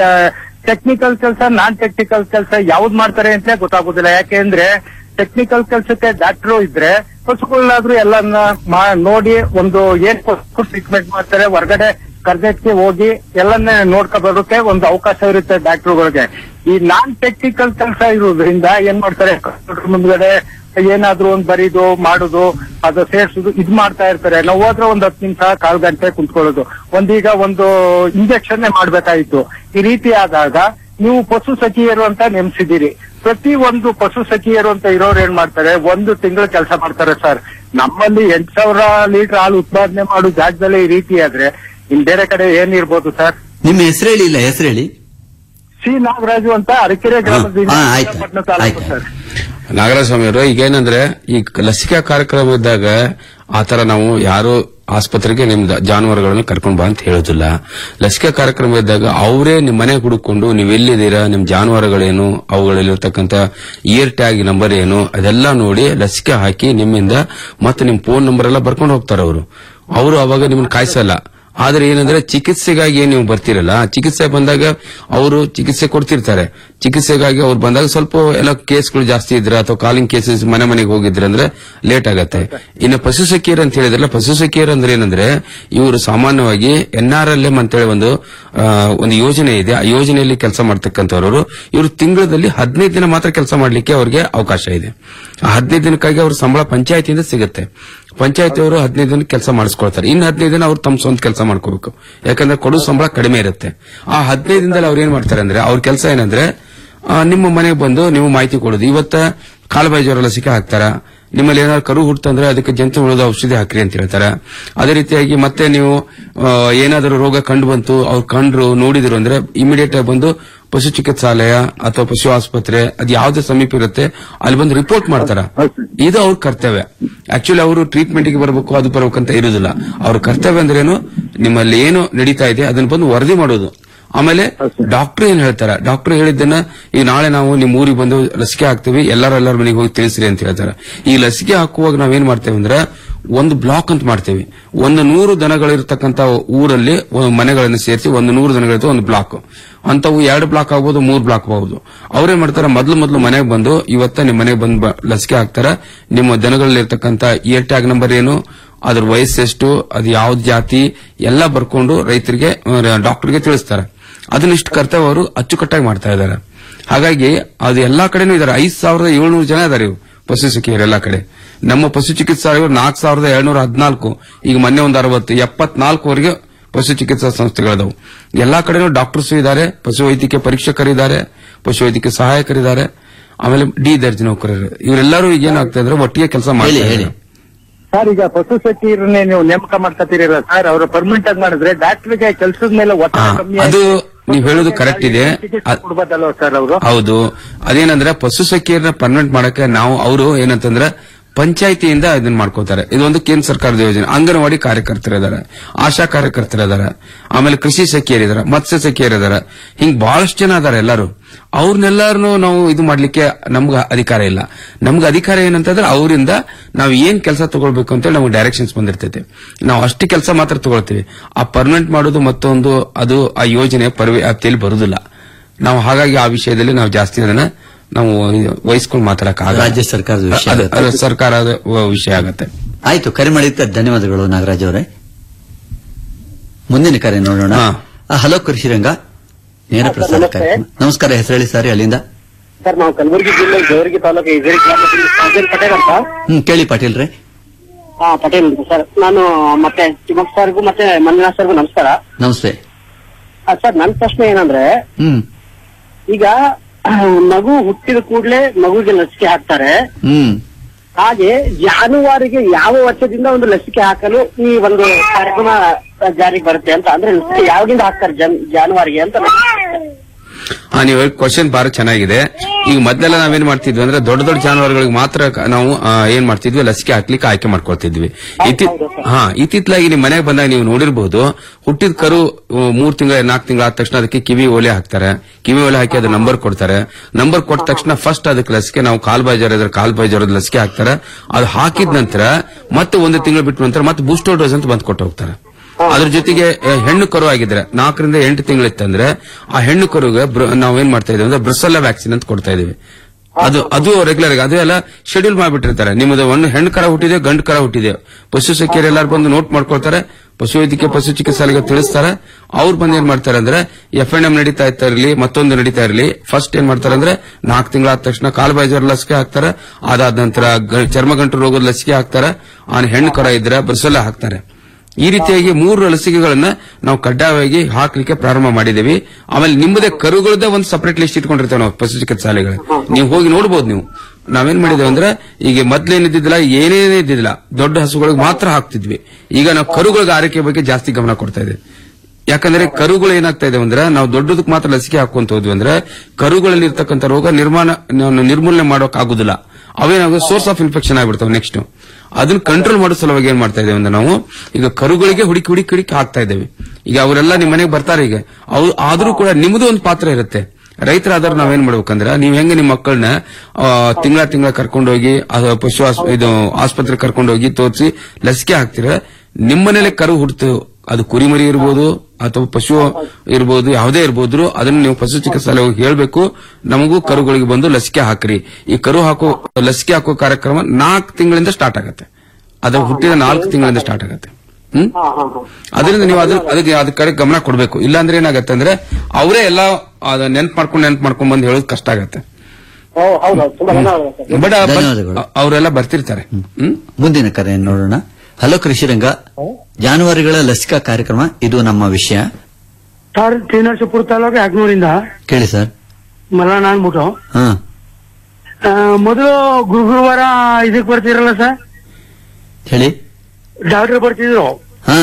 ಟೆಕ್ನಿಕಲ್ ಕೆಲಸ ನಾನ್ ಟೆಕ್ನಿಕಲ್ ಕೆಲಸ ಯಾವ್ದು ಮಾಡ್ತಾರೆ ಅಂತ ಗೊತ್ತಾಗೋದಿಲ್ಲ ಯಾಕೆಂದ್ರೆ ಟೆಕ್ನಿಕಲ್ ಕೆಲಸಕ್ಕೆ ಡಾಕ್ಟ್ರು ಇದ್ರೆ ಪಶುಗಳನ್ನಾದ್ರೂ ಎಲ್ಲನ್ನ ಮಾ- ನೋಡಿ ಒಂದು ಏನ್ ಟ್ರೀಟ್ಮೆಂಟ್ ಮಾಡ್ತಾರೆ ಹೊರಗಡೆ ಕರ್ನೆಟ್ಗೆ ಹೋಗಿ ಎಲ್ಲನ್ನ ನೋಡ್ಕೊ ಬರೋಕೆ ಒಂದು ಅವಕಾಶ ಇರುತ್ತೆ ಡಾಕ್ಟ್ರುಗಳಿಗೆ ಈ ನಾನ್ ಟೆಕ್ನಿಕಲ್ ಕೆಲಸ ಇರೋದ್ರಿಂದ ಏನ್ ಮಾಡ್ತಾರೆ ಕಂಪ್ಯೂಟರ್ ಮುಂದ್ಗಡೆ ಏನಾದ್ರೂ ಒಂದ್ ಬರೀದು ಮಾಡುದು ಅದು ಸೇರ್ಸುದು ಇದ್ ಮಾಡ್ತಾ ಇರ್ತಾರೆ ನಾವು ಹೋದ್ರೆ ಒಂದ್ ಹತ್ತು ನಿಮಿಷ ಕಾಲ್ ಗಂಟೆ ಕುಂತ್ಕೊಳ್ಳೋದು ಒಂದೀಗ ಒಂದು ಇಂಜೆಕ್ಷನ್ ಮಾಡ್ಬೇಕಾಯ್ತು ಈ ರೀತಿ ಆದಾಗ ನೀವು ಪಶು ಸಖಿಯರು ಅಂತ ನೇಮಿಸಿದ್ದೀರಿ ಪ್ರತಿ ಒಂದು ಪಶು ಸಖಿಯರು ಅಂತ ಇರೋರು ಏನ್ ಮಾಡ್ತಾರೆ ಒಂದು ತಿಂಗಳು ಕೆಲಸ ಮಾಡ್ತಾರೆ ಸರ್ ನಮ್ಮಲ್ಲಿ ಎಂಟ್ ಸಾವಿರ ಲೀಟರ್ ಹಾಲು ಉತ್ಪಾದನೆ ಮಾಡೋ ಜಾಗದಲ್ಲಿ ಈ ರೀತಿ ಆದ್ರೆ ಇನ್ ಬೇರೆ ಕಡೆ ಏನಿರ್ಬೋದು ಸರ್ ನಿಮ್ಮ ಹೆಸರು ಹೇಳಿ ಇಲ್ಲ ಹೆಸರು ಹೇಳಿ ಸಿ ನಾಗರಾಜು ಅಂತ ಅರಕೆರೆ ಗ್ರಾಮದಿಂದ ಹಾ, ಆಯ್ತು. ಪಟ್ಟಣ ತಾಲೂಕು ಆಯ್ತು. ಸರ್ ನಾಗರಾಜಸ್ವಾಮಿ ಅವರು ಈಗ ಏನಂದ್ರೆ ಈ ಲಸಿಕಾ ಕಾರ್ಯಕ್ರಮ ಇದ್ದಾಗ ಆತರ ನಾವು ಯಾರು ಆಸ್ಪತ್ರೆಗೆ ನಿಮ್ ಜಾನುವಾರುಗಳನ್ನು ಕರ್ಕೊಂಡ್ ಬಾ ಅಂತ ಹೇಳೋದಿಲ್ಲ ಲಸಿಕಾ ಕಾರ್ಯಕ್ರಮ ಇದ್ದಾಗ ಅವರೇ ನಿಮ್ ಮನೆ ಹುಡುಕೊಂಡು ನೀವ್ ಎಲ್ಲಿದ್ದೀರಾ ನಿಮ್ ಜಾನುವಾರುಗಳೇನು ಅವುಗಳಲ್ಲಿರ್ತಕ್ಕಂಥ ಇಯರ್ ಟ್ಯಾಗ್ ನಂಬರ್ ಏನು ಅದೆಲ್ಲ ನೋಡಿ ಲಸಿಕೆ ಹಾಕಿ ನಿಮ್ಮಿಂದ ಮತ್ತೆ ನಿಮ್ ಫೋನ್ ನಂಬರ್ ಎಲ್ಲ ಬರ್ಕೊಂಡು ಹೋಗ್ತಾರೆ ಅವರು ಅವರು ಅವಾಗ ನಿಮ್ಮನ್ನ ಕಾಯಿಸಲ್ಲ ಆದ್ರೆ ಏನಂದ್ರೆ ಚಿಕಿತ್ಸೆಗಾಗಿ ಏನ್ ನೀವು ಬರ್ತಿರಲ್ಲ ಚಿಕಿತ್ಸೆ ಬಂದಾಗ ಅವರು ಚಿಕಿತ್ಸೆ ಕೊಡ್ತಿರ್ತಾರೆ ಚಿಕಿತ್ಸೆಗಾಗಿ ಅವ್ರು ಬಂದಾಗ ಸ್ವಲ್ಪ ಎಲ್ಲ ಕೇಸ್ಗಳು ಜಾಸ್ತಿ ಇದ್ರೆ ಅಥವಾ ಕಾಲಿಂಗ್ ಕೇಸಸ್ ಮನೆ ಮನೆಗೆ ಹೋಗಿದ್ರೆ ಅಂದ್ರೆ ಲೇಟ್ ಆಗತ್ತೆ ಇನ್ನು ಪಶು ಸಖಿಯರ್ ಅಂತ ಹೇಳಿದ್ರಲ್ಲ ಪಶು ಸಖಿಯರ್ ಅಂದ್ರೆ ಏನಂದ್ರೆ ಇವರು ಸಾಮಾನ್ಯವಾಗಿ ಎನ್ ಆರ್ ಎಲ್ ಎಂ ಅಂತೇಳಿ ಒಂದು ಆ, ಒಂದು ಯೋಜನೆ ಇದೆ ಆ ಯೋಜನೆಯಲ್ಲಿ ಕೆಲಸ ಮಾಡ್ತಕ್ಕಂಥವ್ರು ಇವರು ತಿಂಗಳಲ್ಲಿ ಹದಿನೈದು ದಿನ ಮಾತ್ರ ಕೆಲಸ ಮಾಡ್ಲಿಕ್ಕೆ ಅವ್ರಿಗೆ ಅವಕಾಶ ಇದೆ ಆ ಹದಿನೈದು ದಿನಕ್ಕಾಗಿ ಅವ್ರ ಸಂಬಳ ಪಂಚಾಯತಿಯಿಂದ ಸಿಗುತ್ತೆ ಪಂಚಾಯತಿಯವರು ಹದಿನೈದು ದಿನ ಕೆಲಸ ಮಾಡಿಸ್ಕೊಳ್ತಾರೆ ಇನ್ನು ಹದಿನೈದು ದಿನ ಅವ್ರು ತಮ್ಮ ಸ್ವಂತ ಕೆಲಸ ಮಾಡ್ಕೋಬೇಕು ಯಾಕಂದ್ರೆ ಕೊಡೋ ಸಂಬಳ ಕಡಿಮೆ ಇರುತ್ತೆ ಆ ಹದಿನೈದು ದಿನದಲ್ಲಿ ಅವ್ರು ಏನ್ ಮಾಡ್ತಾರೆ ಅಂದ್ರೆ ಅವ್ರ ಕೆಲಸ ಏನಂದ್ರೆ ಆ, ನಿಮ್ಮ ಮನೆಗೆ ಬಂದು ನೀವು ಮಾಹಿತಿ ಕೊಡೋದು ಇವತ್ತ ಕಾಲುಬಾಯಿ ಜ್ವರ ಲಸಿಕೆ ಹಾಕ್ತಾರ ನಿಮ್ಮಲ್ಲಿ ಏನಾದ್ರು ಕರು ಹುಟ್ಟಂದ್ರೆ ಅದಕ್ಕೆ ಜಂತು ಉಳಿದ ಔಷಧಿ ಹಾಕ್ರಿ ಅಂತ ಹೇಳ್ತಾರೆ ಅದೇ ರೀತಿಯಾಗಿ ಮತ್ತೆ ನೀವು ಆ, ಏನಾದರೂ ರೋಗ ಕಂಡು ಬಂತು ಅವ್ರು ಕಂಡ್ರು ನೋಡಿದ್ರು ಅಂದ್ರೆ ಇಮಿಡಿಯೇಟ್ ಆಗಿ ಬಂದು ಪಶು ಚಿಕಿತ್ಸಾಲಯ ಅಥವಾ ಪಶು ಆಸ್ಪತ್ರೆ ಅದು ಯಾವ್ದು ಸಮೀಪ ಇರುತ್ತೆ ಅಲ್ಲಿ ಬಂದು ರಿಪೋರ್ಟ್ ಮಾಡ್ತಾರ ಇದು ಅವ್ರ ಕರ್ತವ್ಯ ಆಕ್ಚುಲಿ ಅವರು ಟ್ರೀಟ್ಮೆಂಟ್ ಗೆ ಬರಬೇಕು ಅದು ಬರಬೇಕಂತ ಇರುದಿಲ್ಲ ಅವ್ರ ಕರ್ತವ್ಯ ಅಂದ್ರೇನು ನಿಮ್ಮಲ್ಲಿ ಏನು ನಡೀತಾ ಇದೆ ಅದನ್ನ ಬಂದು ವರದಿ ಮಾಡೋದು ಆಮೇಲೆ ಡಾಕ್ಟರ್ ಏನ್ ಹೇಳ್ತಾರೆ ಡಾಕ್ಟರ್ ಹೇಳಿದ್ದನ್ನ ಈಗ ನಾಳೆ ನಾವು ನಿಮ್ ಊರಿಗೆ ಬಂದು ಲಸಿಕೆ ಹಾಕ್ತೀವಿ ಎಲ್ಲಾರು ಎಲ್ಲರ ಮನೆಗೆ ಹೋಗಿ ತಿಳಿಸ್ರಿ ಅಂತ ಹೇಳ್ತಾರೆ ಈ ಲಸಿಕೆ ಹಾಕುವಾಗ ನಾವೇನ್ ಮಾಡ್ತೇವೆ ಅಂದ್ರೆ ಒಂದು ಬ್ಲಾಕ್ ಅಂತ ಮಾಡ್ತೇವೆ ಒಂದು ನೂರು ದನಗಳಿರ್ತಕ್ಕಂತ ಊರಲ್ಲಿ ಒಂದು ಮನೆಗಳನ್ನು ಸೇರಿಸಿ ಒಂದು ನೂರು ದನಗಳಿರ್ತವೆ ಒಂದು ಬ್ಲಾಕ್ ಅಂತವು ಎರಡು ಬ್ಲಾಕ್ ಆಗ್ಬೋದು ಮೂರು ಬ್ಲಾಕ್ ಆಗ್ಬಹುದು ಅವ್ರೇನ್ ಮಾಡ್ತಾರೆ ಮೊದಲು ಮೊದಲು ಮನೆಗೆ ಬಂದು ಇವತ್ತ ನಿಮ್ಮ ಮನೆಗೆ ಬಂದು ಬ- ಲಸಿಕೆ ಹಾಕ್ತಾರ ನಿಮ್ಮ ದನಗಳಲ್ಲಿರ್ತಕ್ಕಂಥ ಇಯರ್ ಟ್ಯಾಗ್ ನಂಬರ್ ಏನು ಅದ್ರ ವಯಸ್ಸೆಷ್ಟು ಅದು ಯಾವ್ದು ಜಾತಿ ಎಲ್ಲ ಬರ್ಕೊಂಡು ರೈತರಿಗೆ ಡಾಕ್ಟರ್ಗೆ ತಿಳಿಸ್ತಾರೆ ಅದನ್ನಿಷ್ಟು ಕರ್ತವ್ಯ ಅವರು ಅಚ್ಚುಕಟ್ಟಾಗಿ ಮಾಡ್ತಾ ಇದ್ದಾರೆ ಹಾಗಾಗಿ ಅದು ಎಲ್ಲಾ ಕಡೆನೂ ಇದಾರೆ ಐದ್ ಸಾವಿರದ ಏಳ್ನೂರು ಜನ ಇದಾರೆ ಇವು ಪಶು ಸಖಿಯರು ಎಲ್ಲಾ ಕಡೆ ನಮ್ಮ ಪಶು ಚಿಕಿತ್ಸಾಲಯಗಳು ನಾಲ್ಕು ಸಾವಿರದ ಏಳ್ನೂರ ಹದಿನಾಲ್ಕು ಈಗ ಮೊನ್ನೆ ಒಂದು ಅರವತ್ತು ಎಪ್ಪತ್ನಾಲ್ಕುವರೆಗೆ ಪಶು ಚಿಕಿತ್ಸಾ ಸಂಸ್ಥೆಗಳಿದಾವೆ ಎಲ್ಲಾ ಕಡೆನೂ ಡಾಕ್ಟರ್ಸ್ ಇದ್ದಾರೆ ಪಶು ವೈದ್ಯಕೀಯ ಪರೀಕ್ಷಕರಿದ್ದಾರೆ ಪಶು ವೈದ್ಯಕೀಯ ಸಹಾಯಕರಿದ್ದಾರೆ ಆಮೇಲೆ ಡಿ ದರ್ಜೆ ನೌಕರರು ಇವರೆಲ್ಲರೂ ಈಗ ಏನಾಗ್ತಾ ಇದ್ರೆ ಒಟ್ಟಿಗೆ ಕೆಲಸ ಹೇಳಿ ಮಾಡಿ ಹೇಳಿ ಸರ್ ಈಗ ಪಶು ಸಚಿವರನ್ನೇ ನೀವು ನೇಮಕ ಮಾಡ್ಕೊತೀರಲ್ಲ ಸರ್ ಅವರು ಪರ್ಮನೆಂಟ್ ಆಗಿ ಮಾಡಿದ್ರೆ ಡಾಕ್ಟರ್ಗೆ ಕೆಲಸದ ಮೇಲೆ ಒತ್ತಡ ಹಾ, ಕಮ್ಮಿ ಅದು ಆಗಿ- ನೀವ್ ಹೇಳೋದು correct ಇದೆ. ಚಿಕಿತ್ಸೆ ಅದ್- ಕೊಡ್ಬೋದಲ್ವ ಸರ್ ಅವರು ಹೌದು ಅದೇನಂದ್ರೆ ಪಶು ಸಖಿಯರನ್ನ ಪರ್ಮನೆಂಟ್ ಮಾಡಕ್ಕೆ ನಾವು ಅವರು ಏನಂತಂದ್ರೆ ಪಂಚಾಯತಿಯಿಂದ ಇದನ್ನ ಮಾಡ್ಕೋತಾರೆ ಇದೊಂದು ಕೇಂದ್ರ ಸರ್ಕಾರದ ಯೋಜನೆ ಅಂಗನವಾಡಿ ಕಾರ್ಯಕರ್ತರಿದ್ದಾರೆ ಆಶಾ ಕಾರ್ಯಕರ್ತರಿದ್ದಾರೆ ಆಮೇಲೆ ಕೃಷಿ ಸಖಿಯರಿದ್ದಾರೆ ಮತ್ಸ್ಯ ಸಖಿಯರಿದ್ದಾರೆ ಹಿಂಗ್ ಬಹಳಷ್ಟು ಜನ ಅದಾರೆ ಎಲ್ಲರೂ ಅವ್ರನ್ನೆಲ್ಲರನ್ನು ನಾವು ಇದು ಮಾಡ್ಲಿಕ್ಕೆ ನಮ್ಗೆ ಅಧಿಕಾರ ಇಲ್ಲ ನಮ್ಗೆ ಅಧಿಕಾರ ಏನಂತಂದ್ರೆ ಅವರಿಂದ ನಾವು ಏನ್ ಕೆಲಸ ತಗೊಳ್ಬೇಕು ಅಂತೇಳಿ ನಮ್ಗೆ ಡೈರೆಕ್ಷನ್ಸ್ ಬಂದಿರ್ತೈತೆ ನಾವು ಅಷ್ಟು ಕೆಲಸ ಮಾತ್ರ ತಗೊಳ್ತೀವಿ ಆ ಪರ್ಮನೆಂಟ್ ಮಾಡೋದು ಮತ್ತೊಂದು ಅದು ಆ ಯೋಜನೆ ವ್ಯಾಪ್ತಿಯಲ್ಲಿ ಬರುದಿಲ್ಲ ನಾವು ಹಾಗಾಗಿ ಆ ವಿಷಯದಲ್ಲಿ ನಾವು ಜಾಸ್ತಿ ಅದನ್ನ ನಾವು ವಹಿಸ್ಕೊಂಡು ಮಾತಾಡಕ್ ರಾಜ್ಯ ಸರ್ಕಾರದ ವಿಷಯ ಆಗುತ್ತೆ. ಸರ್ಕಾರದ ವ- ವಿಷಯ ಆಗತ್ತೆ ಆಯ್ತು ಕರೆ ಮಾಡಿದ್ದ ಧನ್ಯವಾದಗಳು ನಾಗರಾಜ್ ಅವರೇ ಮುಂದಿನ ಕರೆ ನೋಡೋಣ ಹಾ. ಆ, ಹಲೋ ಕೃಷಿರಂಗ ನೇರ ಹಾ, ಸರ್, ಪ್ರಸಾರ ನಮಸ್ತೆ. ಕಾರ್ಯಕ್ರಮ ನಮಸ್ಕಾರ ಹೆಸರು ಹೇಳಿ ಸರ್ ಅಲ್ಲಿಂದ ಸರ್ ನಾವು ಕಲಬುರಗಿ ಜಿಲ್ಲೆ ಜೇವರ್ಗಿ ತಾಲೂಕು ಇಜರಿ ಗ್ರಾಮದಲ್ಲಿ ಸಾಜನ್ ಪಟೇಲ್ ಅಂತ ಹ್ಮ್ ಕೇಳಿ ಪಾಟೀಲ್ ರೇ ಹಾ ಪಟೇಲ್ ಅಂತ ಸರ್ ನಾನು ಮತ್ತೆ ತಿಮ್ಮಪ್ಪ ಸರ್ಗೂ ಮತ್ತೆ ಮಂಜುನಾಥ್ ಸರ್ಗೂ ನಮಸ್ಕಾರ ನಮಸ್ತೆ ಆ, ಸರ್ ನನ್ನ ಪ್ರಶ್ನೆ ಏನಂದ್ರೆ ಹ್ಮ್ ಈಗ ಮಗು ಹುಟ್ಟಿದ ಕೂಡಲೇ ಮಗುಗೆ ಲಸಿಕೆ ಹಾಕ್ತಾರೆ ಹ್ಮ್ ಹಾಗೆ ಜಾನುವಾರಿಗೆ ಯಾವ ವರ್ಷದಿಂದ ಒಂದು ಲಸಿಕೆ ಹಾಕಲು ಈ ಒಂದು ಕಾರ್ಯಕ್ರಮ ಜಾರಿಗೆ ಬರುತ್ತೆ ಅಂತ ಅಂದ್ರೆ ಲಸಿಕೆ ಯಾವಾಗಿಂದ ಹಾಕ್ತಾರೆ ಜನ್- ಜಾನುವಾರಿಗೆ ಅಂತ ಹಾ ನೀವು ಕ್ವಶನ್ ಬಾರಿ ಚೆನ್ನಾಗಿದೆ ಈಗ ಮೊದಲೆಲ್ಲ ನಾವೇನ್ ಮಾಡ್ತಿದ್ವಿ ಅಂದ್ರೆ ದೊಡ್ಡ ದೊಡ್ಡ ಜಾನುವಾರುಗಳಿಗೆ ಮಾತ್ರ ಕ- ನಾವು ಆ, ಏನ್ ಮಾಡ್ತಿದ್ವಿ ಲಸಿಕೆ ಹಾಕ್ಲಿಕ್ಕೆ ಆಯ್ಕೆ ಮಾಡ್ಕೊಳ್ತಿದ್ವಿ ಇತ್ತಿ ಹಾ ಇತ್ತಿತ್ತಲಾಗಿ ನಿಮ್ ಮನೆಗೆ ಬಂದಾಗ ನೀವು ನೋಡಿರ್ಬಹುದು ಹುಟ್ಟಿದ ಕರು ಆ, ಮೂರ್ ತಿಂಗಳ ನಾಲ್ಕು ತಿಂಗಳ ಆದ ತಕ್ಷಣ ಅದಕ್ಕೆ ಕಿವಿ ಓಲೆ ಹಾಕ್ತಾರೆ ಕಿವಿ ಓಲೆ ಹಾಕಿ ಅದು ನಂಬರ್ ಕೊಡ್ತಾರೆ ನಂಬರ್ ಕೊಟ್ಟ ತಕ್ಷಣ ಫಸ್ಟ್ ಅದಕ್ಕೆ ಲಸಿಕೆ ನಾವು ಕಾಲ್ ಬಾಯಿ ಜ್ವರ ಇದ್ರೆ ಕಾಲ್ ಬಾಯಿ ಜ್ವರದ ಲಸಿಕೆ ಹಾಕ್ತಾರೆ ಅದು ಹಾಕಿದ ನಂತರ ಮತ್ತೆ ಒಂದು ತಿಂಗಳು ಬಿಟ್ಟ ನಂತರ ಮತ್ತೆ ಬೂಸ್ಟರ್ ಡೋಸ್ ಅಂತ ಬಂದು ಕೊಟ್ಟು ಹೋಗ್ತಾರೆ ಅದ್ರ ಜೊತೆಗೆ ಆ, ಹೆಣ್ಣು ಕರು ಆಗಿದ್ರೆ ನಾಲ್ಕರಿಂದ ಎಂಟು ತಿಂಗಳಿತ್ತಂದ್ರೆ ಆ ಹೆಣ್ಣು ಕರುಗೆ ಬ್ರ- ನಾವೇನ್ ಮಾಡ್ತಾ ಇದೀವಿ ಅಂದ್ರೆ ಬ್ರಸಲ್ಲ ವ್ಯಾಕ್ಸಿನ್ ಅಂತ ಕೊಡ್ತಾ ಇದೀವಿ ಅದು ಅದು ರೆಗ್ಯುಲರ್ ಆಗಿ ಅದು ಎಲ್ಲ ಶೆಡ್ಯೂಲ್ ಮಾಡ್ಬಿಟ್ಟಿರ್ತಾರೆ ನಿಮ್ಮದು ಒಂದು ಹೆಣ್ಣು ಕರ ಹುಟ್ಟಿದೆ ಗಂಡು ಕರ ಹುಟ್ಟಿದೆ ಪಶು ಸಖಿಯರು ಎಲ್ಲಾರು ಬಂದು ನೋಟ್ ಮಾಡ್ಕೊಳ್ತಾರೆ ಪಶು ವೈದ್ಯಕೀಯ ಪಶು ಚಿಕಿತ್ಸಾಲಯ ತಿಳಿಸ್ತಾರೆ ಅವ್ರು ಬಂದು ಏನ್ ಮಾಡ್ತಾರೆ ಅಂದ್ರೆ ಎಫ್ ಎನ್ ಎಂ ನಡೀತಾ ಇರ್ತಾ ಇರಲಿ ಮತ್ತೊಂದು ನಡೀತಾ ಇರಲಿ ಫಸ್ಟ್ ಏನ್ ಮಾಡ್ತಾರೆ ಅಂದ್ರೆ ನಾಲ್ಕು ತಿಂಗಳಾದ ತಕ್ಷಣ ಕಾಲು ಜ್ವರ ಲಸಿಕೆ ಹಾಕ್ತಾರೆ ಅದಾದ ನಂತರ ಗ- ಚರ್ಮಗಂಟು ರೋಗದ ಲಸಿಕೆ ಹಾಕ್ತಾರೆ ಆ ಹೆಣ್ಣು ಕರ ಇದ್ರೆ ಬ್ರಸಲ್ಲ ಹಾಕ್ತಾರೆ ಈ ರೀತಿಯಾಗಿ ಮೂರು ಲಸಿಕೆಗಳನ್ನ ನಾವು ಕಡ್ಡಾಯವಾಗಿ ಹಾಕ್ಲಿಕ್ಕೆ ಪ್ರಾರಂಭ ಮಾಡಿದೇವಿ ಆಮೇಲೆ ನಿಮ್ಮದೇ ಕರುಗಳದ್ದೇ ಒಂದು ಸಪರೇಟ್ ಲಿಸ್ಟ್ ಇಟ್ಕೊಂಡಿರ್ತೇವೆ ನಾವು ಪಶು ಚಿಕಿತ್ಸಾಲಯಗಳು ನೀವು ಹೋಗಿ ನೋಡಬಹುದು ನೀವು ನಾವೇನ್ ಮಾಡಿದೇವೆ ಅಂದ್ರೆ ಈಗ ಮೊದ್ಲೇನಿದ್ದಿಲ್ಲ ಏನೇನೇ ಇದ್ದಿಲ್ಲ ದೊಡ್ಡ ಹಸುಗಳಿಗೆ ಮಾತ್ರ ಹಾಕ್ತಿದ್ವಿ ಈಗ ನಾವು ಕರುಗಳಿಗೆ ಆರೈಕೆ ಬಗ್ಗೆ ಜಾಸ್ತಿ ಗಮನ ಕೊಡ್ತಾ ಇದ್ದೇವೆ ಯಾಕಂದ್ರೆ ಕರುಗಳು ಏನಾಗ್ತಾ ಇದೆ ಅಂದ್ರೆ ನಾವು ದೊಡ್ಡದಕ್ಕೆ ಮಾತ್ರ ಲಸಿಕೆ ಹಾಕೊಂತ ಹೋದ್ವಿ ಅಂದ್ರೆ ಕರುಗಳಲ್ಲಿ ಇರ್ತಕ್ಕಂಥ ರೋಗ ನಿರ್ಮಾಣ ನಾವು ನಿರ್ಮೂಲನೆ ಮಾಡೋಕ್ ಆಗುದಿಲ್ಲ ಅವೇನಾಗ ಸೋರ್ಸ್ ಆಫ್ ಇನ್ಫೆಕ್ಷನ್ ಆಗ್ಬಿಡ್ತಾವೆ ನೆಕ್ಸ್ಟ್ ಅದನ್ನ ಕಂಟ್ರೋಲ್ ಮಾಡೋ ಸಲುವಾಗಿ ಏನ್ ಮಾಡ್ತಾ ಇದ್ದೇವೆ ಅಂದ್ರೆ ನಾವು ಈಗ ಕರುಗಳಿಗೆ ಹುಡುಕಿ ಹುಡುಕಿ ಹುಡುಕಿ ಹಾಕ್ತಾ ಇದ್ದೇವೆ ಈಗ ಅವರೆಲ್ಲ ನಿಮ್ಮ ಮನೆಗೆ ಬರ್ತಾರೆ ಈಗ ಅವ್ರು ಆದ್ರೂ ಕೂಡ ನಿಮ್ಮದು ಒಂದು ಪಾತ್ರ ಇರುತ್ತೆ ರೈತರಾದ್ರೆ ನಾವೇನ್ ಮಾಡ್ಬೇಕಂದ್ರೆ ನೀವ್ ಹೆಂಗೆ ನಿಮ್ಮ ಮಕ್ಕಳನ್ನ ತಿಂಗಳ ತಿಂಗಳ ಕರ್ಕೊಂಡೋಗಿ ಅದು ಪಶು ಆಸ್- ಇದು ಆಸ್ಪತ್ರೆ ಕರ್ಕೊಂಡೋಗಿ ತೋರಿಸಿ ಲಸಿಕೆ ಹಾಕ್ತೀರ ನಿಮ್ಮನೇಲೆ ಕರು ಹುಡ್ತು ಅದು ಕುರಿಮರಿ ಇರ್ಬೋದು ಅಥವಾ ಪಶು ಇರ್ಬೋದು ಯಾವುದೇ ಇರ್ಬೋದು ಅದನ್ನ ನೀವು ಪಶು ಚಿಕಿತ್ಸಾಲಯ ಹೋಗಿ ಹೇಳ್ಬೇಕು ನಮಗೂ ಕರುಗಳಿಗೆ ಬಂದು ಲಸಿಕೆ ಹಾಕ್ರಿ ಈ ಕರು ಹಾಕೋ ಲಸಿಕೆ ಹಾಕೋ ಕಾರ್ಯಕ್ರಮ ನಾಲ್ಕು ತಿಂಗಳಿಂದ ಸ್ಟಾರ್ಟ್ ಆಗತ್ತೆ ಅದು ಹುಟ್ಟಿದ ನಾಲ್ಕು ತಿಂಗಳಿಂದ ಸ್ಟಾರ್ಟ್ ಆಗತ್ತೆ ಹ್ಮ್ ಅದರಿಂದ ನೀವು ಅದ್ರ ಅದಕ್ಕೆ ಅದ್ರ ಕಡೆ ಗಮನ ಕೊಡಬೇಕು ಇಲ್ಲಾಂದ್ರೆ ಏನಾಗತ್ತೆ ಅಂದ್ರೆ ಅವರೇ ಎಲ್ಲ ನೆನ್ಪ್ ಮಾಡ್ಕೊಂಡು ನೆನ್ಪ್ ಮಾಡ್ಕೊಂಡ್ ಬಂದು ಹೇಳೋದು ಕಷ್ಟ ಆಗತ್ತೆ ಹೌದೌದು ತುಂಬಾ ಧನ್ಯವಾದ ಸರ್ ಬಟ್ ಧನ್ಯವಾದಗಳು. ಅವರೆಲ್ಲ ಬರ್ತಿರ್ತಾರೆ ಹ್ಮ್ ಮುಂದಿನ ಕರೆ ನೋಡೋಣ ಹಲೋ ಕೃಷಿರಂಗ ಜಾನುವಾರುಗಳ ಲಸಿಕಾ ಕಾರ್ಯಕ್ರಮ ಇದು ನಮ್ಮ ವಿಷಯ ಸರ್ ಶ್ರೀನಿವಾಸಪುರ ತಾಲೂಕು ಯಾಕನೂರಿಂದ ಕೇಳಿ ಸರ್ ಮಲ್ಲಣ್ಣ ಅಂದ್ಬಿಟ್ಟು ಹಾ ಆ, ಮೊದಲು ಗುರು ಗುರುವಾರ ಇದಕ್ ಬರ್ತಿರಲ್ಲ ಸರ್ ಹೇಳಿ ಡಾಕ್ಟರ್ ಬರ್ತಿದ್ರು ಹಾ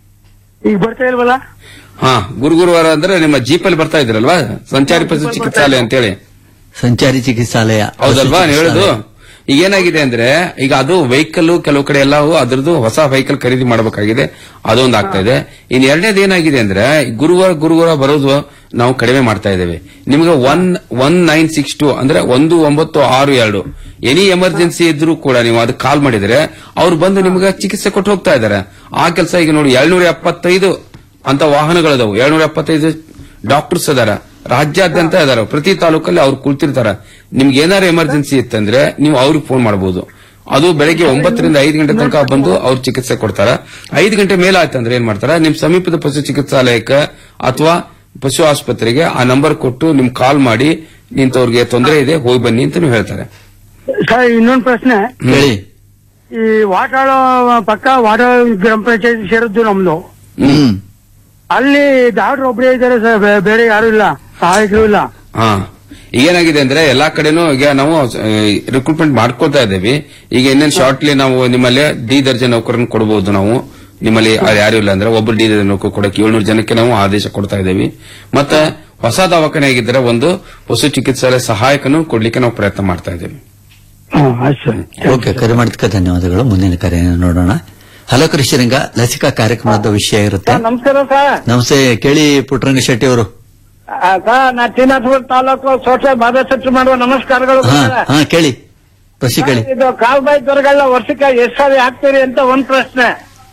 ಈಗ ಬರ್ತಾ ಇಲ್ವಲ್ಲ ಹಾ ಗುರು ಗುರುವಾರ ಅಂದ್ರೆ ನಿಮ್ಮ ಜೀಪಲ್ಲಿ ಬರ್ತಾ ಇದ್ರಲ್ವಾ ಸಂಚಾರಿ ಪಶು ಚಿಕಿತ್ಸಾಲಯ ಅಂತೇಳಿ ಸಂಚಾರಿ ಚಿಕಿತ್ಸಾಲಯ ಹೌದಲ್ವಾ ಪಶು ನೀವ್ ಹೇಳುದು ಚಿಕಿತ್ಸಾಲಯ. ಈಗ ಏನಾಗಿದೆ ಅಂದ್ರೆ ಈಗ ಅದು ವೆಹಿಕಲ್ ಕೆಲವು ಕಡೆ ಎಲ್ಲ ಅದ್ರದ್ದು ಹೊಸ ವೆಹಿಕಲ್ ಖರೀದಿ ಮಾಡಬೇಕಾಗಿದೆ ಅದೊಂದು ಆಗ್ತಾ ಇದೆ ಇನ್ ಎರಡನೇದು ಏನಾಗಿದೆ ಅಂದ್ರೆ ಗುರುವಾರ ಗುರುವಾರ ಬರೋದು ನಾವು ಕಡಿಮೆ ಮಾಡ್ತಾ ಇದ್ದೇವೆ ನಿಮ್ಗೆ one one nine six two ಅಂದ್ರೆ ಒಂದು ಒಂಬತ್ತು ಆರು ಎರಡು ಎನಿ ಎಮರ್ಜೆನ್ಸಿ ಇದ್ರೂ ಕೂಡ ನೀವು ಅದಕ್ಕೆ ಕಾಲ್ ಮಾಡಿದ್ರೆ ಅವ್ರು ಬಂದು ನಿಮ್ಗೆ ಚಿಕಿತ್ಸೆ ಕೊಟ್ಟು ಹೋಗ್ತಾ ಇದ್ದಾರೆ ಆ ಕೆಲಸ ಈಗ ನೋಡಿ ಏಳ್ನೂರ ಎಪ್ಪತ್ತೈದು ಅಂತ ವಾಹನಗಳದಾವು ಏಳ್ನೂರ ಎಪ್ಪತ್ತೈದು ಡಾಕ್ಟರ್ಸ್ ಅದಾರ ರಾಜ್ಯಾದ್ಯಂತ ಇದಾರ ಪ್ರತಿ ತಾಲೂಕಲ್ಲಿ ಅವ್ರು ಕುಳಿತಿರ್ತಾರ ನಿಮ್ಗೆ ಏನಾರು ಎಮರ್ಜೆನ್ಸಿ ಇತ್ತಂದ್ರೆ ನೀವು ಅವ್ರಿಗೆ ಫೋನ್ ಮಾಡಬಹುದು ಅದು ಬೆಳಗ್ಗೆ ಒಂಬತ್ತರಿಂದ ಐದು ಗಂಟೆ ತನಕ ಬಂದು ಅವ್ರು ಚಿಕಿತ್ಸೆ ಕೊಡ್ತಾರ ಐದು ಗಂಟೆ ಮೇಲೆ ಆಯ್ತಂದ್ರೆ ಏನ್ ಮಾಡ್ತಾರ ನಿಮ್ ಸಮೀಪದ ಪಶು ಚಿಕಿತ್ಸಾಲಯಕ್ಕೆ ಅಥವಾ ಪಶು ಆಸ್ಪತ್ರೆಗೆ ಆ ನಂಬರ್ ಕೊಟ್ಟು ನಿಮ್ ಕಾಲ್ ಮಾಡಿ ನಿಂತವ್ರಿಗೆ ತೊಂದರೆ ಇದೆ ಹೋಗಿ ಬನ್ನಿ ಅಂತ ನೀವು ಹೇಳ್ತಾರೆ ಸರ್ ಇನ್ನೊಂದು ಪ್ರಶ್ನೆ ಹೇಳಿ ಈ ವಾಟಾಳ ಪಕ್ಕ ವಾಟಾಳ ಗ್ರಾಮ ಪಂಚಾಯತ್ ಸೇರಿದ್ದು ನಮ್ದು ಹ್ಮ್ ಅಲ್ಲಿ ಡಾಕ್ಟರ್ ಒಬ್ಬರೇ ಇದ್ದಾರೆ ಸರ್ ಬೇ- ಬೇರೆ ಯಾರು ಇಲ್ಲ ಸಹಾಯಕರು ಇಲ್ಲ ಹಾ ಏನಾಗಿದೆ ಅಂದ್ರೆ ಎಲ್ಲಾ ಕಡೆನೂ ಈಗ ನಾವು ರಿಕ್ರೂಟ್ಮೆಂಟ್ ಮಾಡ್ಕೊಳ್ತಾ ಇದ್ದೇವೆ ಈಗ ಇನ್ನೇನು ಶಾರ್ಟ್ಲಿ ನಾವು ನಿಮ್ಮಲ್ಲಿ ಡಿ ದರ್ಜೆ ನೌಕರನ್ನು ಕೊಡಬಹುದು ನಾವು ನಿಮ್ಮಲ್ಲಿ ಯಾರು ಇಲ್ಲ ಅಂದ್ರೆ ಒಬ್ಬರು ಡಿ ದರ್ಜೆ ನೌಕರು ಕೊಡಕ್ಕೆ ಏಳ್ನೂರು ಜನಕ್ಕೆ ನಾವು ಆದೇಶ ಕೊಡ್ತಾ ಇದ್ದೇವೆ ಮತ್ತೆ ಹೊಸ ದವಾಖಾನೆ ಆಗಿದ್ರೆ ಒಂದು ಪಶು ಚಿಕಿತ್ಸಾಲಯ ಸಹಾಯಕನು ಕೊಡ್ಲಿಕ್ಕೆ ನಾವು ಪ್ರಯತ್ನ ಮಾಡ್ತಾ ಇದ್ದೇವೆ ಹ್ಮ್, ಆಯ್ತು ಸರ್ ಓಕೆ ಕರೆ ಮಾಡಿದ್ದಕ್ಕೆ ಧನ್ಯವಾದಗಳು ಮುಂದಿನ ಕರೆಯನ್ನು ನೋಡೋಣ ಹಲೋ ಕೃಷಿರಂಗ ಲಸಿಕಾ ಕಾರ್ಯಕ್ರಮದ ವಿಷಯ ಇರುತ್ತೆ ನಮಸ್ಕಾರ ಸರ್ ನಮಸ್ತೆ ಕೇಳಿ ಪುಟ್ಟರಂಗ ಶೆಟ್ಟಿ ಅವರು ಆ, ಸರ್ ನಾ ಶ್ರೀನಿವಾಸಪುರ ತಾಲೂಕು ಸೋಷಿಯಲ್ ಬಾಧಶಕ್ತಿ ಮಾಡುವ ನಮಸ್ಕಾರಗಳು ಹಾ ಸರ್. ಹಾ ಕೇಳಿ ಪ್ರಶ್ನೆ ಕೇಳಿ ಇದು ಕಾಲ್ಬಾಯಿ ಜ್ವರಗಳನ್ನ ವರ್ಷಕ್ಕೆ ಎಷ್ಟು ಸಾರಿ ಹಾಕ್ತೀರಿ ಅಂತ ಒಂದ್ ಪ್ರಶ್ನೆ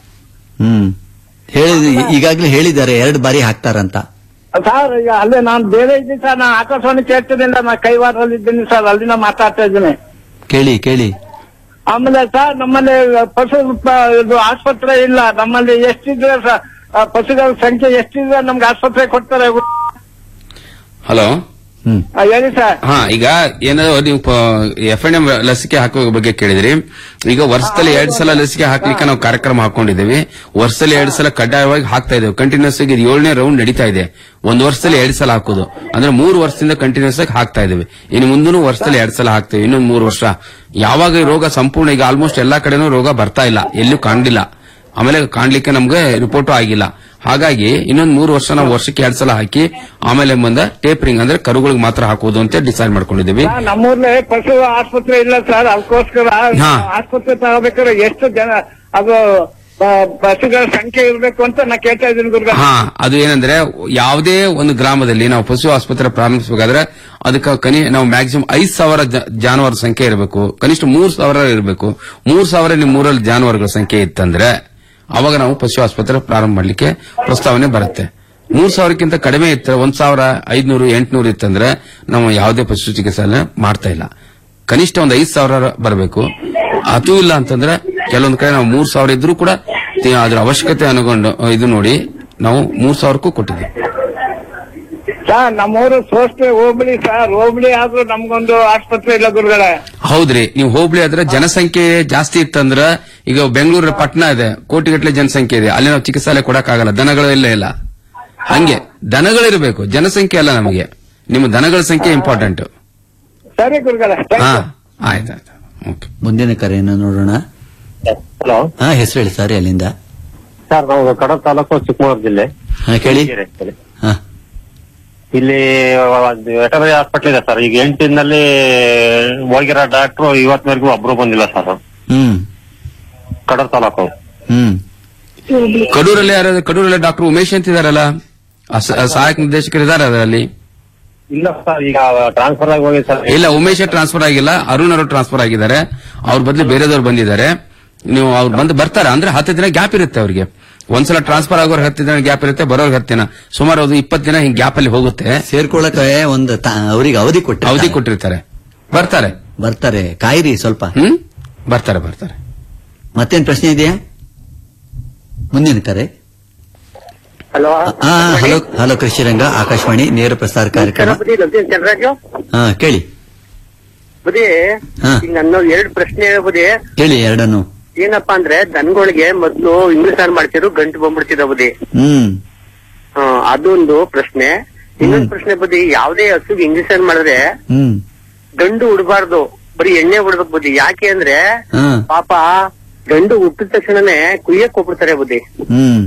ಹ್ಮ್ ಹೇಳಿ ಈಗಾಗಲೇ ಹೇಳಿದ್ದಾರೆ ಎರಡು ಬಾರಿ ಹಾಕ್ತಾರಂತ ಸರ್ ಈಗ ಅಲ್ಲೇ ನಾನು ಬೇರೆ ಇದ್ದೀನಿ ಸರ್ ನಾನು ಆಕಾಶವಾಣಿ ಕೇಳ್ತಿದ್ದಿಲ್ಲ ನಾ ಕೈವಾರದಲ್ಲಿ ಇದ್ದೀನಿ ಸರ್ ಅಲ್ಲಿಂದ ಮಾತಾಡ್ತಾ ಇದ್ದೀನಿ ಕೇಳಿ ಕೇಳಿ ಆಮೇಲೆ ಸರ್ ನಮ್ಮಲ್ಲಿ ಪಶು ಪ- ಇದು ಆಸ್ಪತ್ರೆ ಇಲ್ಲ ನಮ್ಮಲ್ಲಿ ಎಷ್ಟಿದ್ರೆ ಸರ್ ಆ, ಪಶುಗಳ ಸಂಖ್ಯೆ ಎಷ್ಟಿದ್ರೆ ನಮ್ಗೆ ಆಸ್ಪತ್ರೆ ಕೊಡ್ತಾರೆ ಹಲೋ ಹ್ಮ್ ಆ, ಹೇಳಿ ಸರ್ ಹಾ ಈಗ ಏನಾದ್ರು ನೀವು ಎಫ್ ಎನ್ ಎಂ ಲಸಿಕೆ ಹಾಕುವ ಬಗ್ಗೆ ಕೇಳಿದ್ರಿ ಈಗ ವರ್ಷದಲ್ಲಿ ಎರಡ್ ಸಲ ಲಸಿಕೆ ಹಾಕ್ಲಿಕ್ಕೆ ನಾವು ಕಾರ್ಯಕ್ರಮ ಹಾಕೊಂಡಿದ್ದೇವೆ ವರ್ಷದಲ್ಲಿ ಎರಡ್ ಸಲ ಕಡ್ಡಾಯವಾಗಿ ಹಾಕ್ತಾ ಇದ್ದೇವೆ ಕಂಟಿನ್ಯೂಸ್ ಆಗಿ ಇದು ಏಳನೇ ರೌಂಡ್ ನಡೀತಾ ಇದೆ ಒಂದು ವರ್ಷದಲ್ಲಿ ಎರಡ್ ಸಲ ಹಾಕೋದು ಅಂದ್ರೆ ಮೂರು ವರ್ಷದಿಂದ ಕಂಟಿನ್ಯೂಸ್ ಆಗಿ ಹಾಕ್ತಾ ಇದ್ದೇವೆ ಇನ್ನು ಮುಂದೂ ವರ್ಷದಲ್ಲಿ ಎರಡ್ ಸಲ ಹಾಕ್ತೇವೆ ಇನ್ನೊಂದು ಮೂರು ವರ್ಷ ಯಾವಾಗ ಈ ರೋಗ ಸಂಪೂರ್ಣ ಈಗ ಆಲ್ಮೋಸ್ಟ್ ಎಲ್ಲಾ ಕಡೆನೂ ರೋಗ ಬರ್ತಾ ಇಲ್ಲ ಎಲ್ಲೂ ಕಾಣಲಿಲ್ಲ ಆಮೇಲೆ ಕಾಣ್ಲಿಕ್ಕೆ ನಮ್ಗೆ ರಿಪೋರ್ಟು ಆಗಿಲ್ಲ ಹಾಗಾಗಿ ಇನ್ನೊಂದ್ ಮೂರು ವರ್ಷ ನಾವು ವರ್ಷಕ್ಕೆ ಎರಡ್ ಸಲ ಹಾಕಿ ಆಮೇಲೆ ಬಂದ ಟೇಪರಿಂಗ್ ಅಂದ್ರೆ ಕರುಗಳಿಗೆ ಮಾತ್ರ ಹಾಕುವುದು ಅಂತ ಡಿಸೈಡ್ ಮಾಡ್ಕೊಂಡಿದ್ದೀವಿ ಸರ್, ನಮ್ಮೂರ್ಲಿ ಪಶು ಆಸ್ಪತ್ರೆ ಇಲ್ಲ ಸರ್ ಅದಕ್ಕೋಸ್ಕರ ಹಾ. ಆಸ್ಪತ್ರೆ ತಗೋಬೇಕಾದ್ರೆ ಎಷ್ಟು ಜನ ಅದು ಆ, ಪಶುಗಳ ಸಂಖ್ಯೆ ಇರ್ಬೇಕು ಅಂತ ನಾ ಕೇಳ್ತಾ ಇದ್ದೀನಿ ಗುರುಗ ಹಾ ಅದು ಏನಂದ್ರೆ ಯಾವುದೇ ಒಂದು ಗ್ರಾಮದಲ್ಲಿ ನಾವು ಪಶು ಆಸ್ಪತ್ರೆ ಪ್ರಾರಂಭಿಸಬೇಕಾದ್ರೆ ಅದಕ್ಕೆ ಕನಿ ನಾವು ಮ್ಯಾಕ್ಸಿಮಮ್ ಐದ್ ಸಾವಿರ ಜ- ಜಾನುವಾರು ಸಂಖ್ಯೆ ಇರಬೇಕು ಕನಿಷ್ಠ ಮೂರ್ ಸಾವಿರ ಇರಬೇಕು ಮೂರ್ ಸಾವಿರ ನಿಮ್ಮ ಮೂರಲ್ಲಿ ಜಾನುವಾರುಗಳ ಸಂಖ್ಯೆ ಇತ್ತಂದ್ರೆ ಅವಾಗ ನಾವು ಪಶು ಆಸ್ಪತ್ರೆ ಪ್ರಾರಂಭ ಮಾಡ್ಲಿಕ್ಕೆ ಪ್ರಸ್ತಾವನೆ ಬರುತ್ತೆ ಮೂರ್ ಸಾವಿರಕ್ಕಿಂತ ಕಡಿಮೆ ಇತ್ತು ಒಂದ್ ಸಾವಿರ ಐದ್ನೂರು ಎಂಟ್ನೂರು ಇತ್ತಂದ್ರೆ ನಾವು ಯಾವುದೇ ಪಶು ಚಿಕಿತ್ಸೆ ಮಾಡ್ತಾ ಇಲ್ಲ ಕನಿಷ್ಠ ಒಂದು ಐದ್ ಸಾವಿರ ಬರಬೇಕು ಅದು ಇಲ್ಲ ಅಂತಂದ್ರೆ ಕೆಲವೊಂದ್ ಕಡೆ ನಾವು ಮೂರ್ ಸಾವಿರ ಇದ್ರೂ ಕೂಡ ತಿ- ಅದ್ರ ಅವಶ್ಯಕತೆ ಅನುಗೊಂಡು ಇದು ನೋಡಿ ನಾವು ಮೂರ್ ಸಾವಿರಕ್ಕೂ ಕೊಟ್ಟಿದ್ದೀವಿ ಸರ್ ನಮ್ಮೂರು ಸೋಸ್ತೆ ಹೋಬಳಿ ಸರ್ ಹೋಬಳಿ ಆದ್ರೂ ನಮ್ಗೊಂದು ಆಸ್ಪತ್ರೆ ಇಲ್ಲ ಗುರುಗಳೇ ಹೌದ್ರಿ ನೀವು ಹೋಬಳಿ ಆದ್ರೆ ಜನಸಂಖ್ಯೆ ಜಾಸ್ತಿ ಇತ್ತಂದ್ರ ಈಗ ಬೆಂಗಳೂರು ಪಟ್ಟಣ ಇದೆ ಕೋಟಿಗಟ್ಟಲೆ ಜನಸಂಖ್ಯೆ ಇದೆ ಅಲ್ಲಿ ನಾವು ಚಿಕಿತ್ಸಾಲಯ ಕೊಡಕ್ಕಾಗಲ್ಲ ದನಗಳು ಇಲ್ಲ ಇಲ್ಲ ಹಂಗೆ ದನಗಳಿರ್ಬೇಕು ಜನಸಂಖ್ಯೆ ಅಲ್ಲ ನಮಗೆ ನಿಮ್ಮ ದನಗಳ ಸಂಖ್ಯೆ ಇಂಪಾರ್ಟೆಂಟ್ ಸರಿ ಗುರುಗಳೇ ಹಾ ಆಯ್ತಾಯ್ತು ಓಕೆ ಮುಂದಿನ ಕರೆಯನ್ನು ನೋಡೋಣ ಹಲೋ ಹಾ ಹೆಸರು ಹೇಳಿ ಸರ್ ಅಲ್ಲಿಂದ ಸರ್ ನಾವು ಕಡಬ ತಾಲೂಕು ಚಿಕ್ಕಮಗಳೂರು ಜಿಲ್ಲೆ ಹಾ ಕೇಳಿ ಹಿರಿಕೆರೆ ಅಂತೇಳಿ. ಹಾ ಇಲ್ಲಿ ವೆಟನರಿ ಹಾಸ್ಪಿಟಲ್ ಇದೆ ಸರ್ ಈಗ ಎಂಟು ದಿನದಲ್ಲಿ ಹೋಗಿರೋ ಡಾಕ್ಟ್ರು ಇವತ್ತಿನವರೆಗೂ ಒಬ್ರು ಬಂದಿಲ್ಲ ಸರ್ ಹ್ಮ್ ಕಡಬ ತಾಲೂಕು ಹ್ಮ್ ಕಡೂರಲ್ಲಿ ಯಾರು ಕಡೂರಲ್ಲಿ ಡಾಕ್ಟರ್ ಉಮೇಶ್ ಅಂತ ಇದಾರಲ್ಲ ಆ ಸ- ಆ ಸಹಾಯಕ ನಿರ್ದೇಶಕರು ಇದಾರೆ ಅದರಲ್ಲಿ ಇಲ್ಲ ಸರ್ ಈಗ ಟ್ರಾನ್ಸ್ಫರ್ ಆಗಿ ಹೋಗಿ ಸರ್ ಇಲ್ಲ ಉಮೇಶ್ ಟ್ರಾನ್ಸ್ಫರ್ ಆಗಿಲ್ಲ ಅರುಣ್ ಅವರು ಟ್ರಾನ್ಸ್ಫರ್ ಆಗಿದ್ದಾರೆ ಅವ್ರ ಬದಲು ಬೇರೆದವ್ರು ಬಂದಿದ್ದಾರೆ ನೀವು ಅವ್ರು ಬಂದು ಬರ್ತಾರೆ ಅಂದ್ರೆ ಹತ್ತು ದಿನ ಗ್ಯಾಪ್ ಇರುತ್ತೆ ಅವ್ರಿಗೆ ಒಂದ್ಸಲ ಟ್ರಾನ್ಸ್ಫರ್ ಆಗೋರ್ ಹತ್ತು ದಿನ ಗ್ಯಾಪ್ ಇರುತ್ತೆ ಬರೋರ್ಗೆ ಹತ್ತು ದಿನ ಸುಮಾರು ಅದು ಇಪ್ಪತ್ತು ದಿನ ಹಿಂಗ್ ಗ್ಯಾಪ್ ಅಲ್ಲಿ ಹೋಗುತ್ತೆ ಸೇರ್ಕೊಳ್ಳಕ್ಕೆ ಒಂದು ತ- ಅವರಿಗೆ ಅವಧಿ ಕೊಟ್ಟು ಅವಧಿ ಕೊಟ್ಟಿರ್ತಾರೆ ಬರ್ತಾರೆ ಬರ್ತಾರೆ ಕಾಯಿರಿ ಸ್ವಲ್ಪ ಹ್ಮ್ ಬರ್ತಾರೆ ಬರ್ತಾರೆ ಮತ್ತೇನ್ ಪ್ರಶ್ನೆ ಇದೆಯಾ ಮುಂದಿನ ಕರೆ ಹಲೋ ಹಾ ಹಲೋ ಹಲೋ ಕೃಷಿರಂಗ ಆಕಾಶವಾಣಿ ನೇರ ಪ್ರಸಾರ ಕಾರ್ಯಕ್ರಮ ಬುದ್ಧಿ ಲಕ್ಷ್ಮೀ ಚಂದ್ರಾಜು ಹಾ ಕೇಳಿ ಬುದ್ಧಿ ಹಾ. ಈಗ ನನ್ನ ಎರಡು ಪ್ರಶ್ನೆ ಬುದ್ಧಿ ಕೇಳಿ ಎರಡನ್ನು ಏನಪ್ಪಾ ಅಂದ್ರೆ ದನಗಳಿಗೆ ಮೊದ್ಲು ಇಂಗ್ಲಿಷ್ ಮಾಡ್ತಿದ್ರು ಗಂಟು ಬಂದ್ಬಿಡ್ತಿದ್ದ ಬುದ್ಧಿ ಹ್ಮ್ ಆ, ಅದೊಂದು ಪ್ರಶ್ನೆ ಇನ್ನೊಂದು ಪ್ರಶ್ನೆ ಬುದ್ಧಿ ಯಾವ್ದೇ ಹಸುಗೆ ಇಂಗ್ಲಿಷ್ ಮಾಡಿದ್ರೆ ಹ್ಮ್ ಗಂಡು ಉಡ್ಬಾರ್ದು ಬರೀ ಎಣ್ಣೆ ಉಡ್ಬೇಕು ಬುದ್ಧಿ ಯಾಕೆ ಅಂದ್ರೆ ಹಾ ಪಾಪ ಗಂಡು ಹುಟ್ಟಿದ ತಕ್ಷಣನೇ ಕುಯ್ಯಕ್ ಹೋಗ್ಬಿಡ್ತಾರೆ ಬುದ್ಧಿ ಹ್ಮ್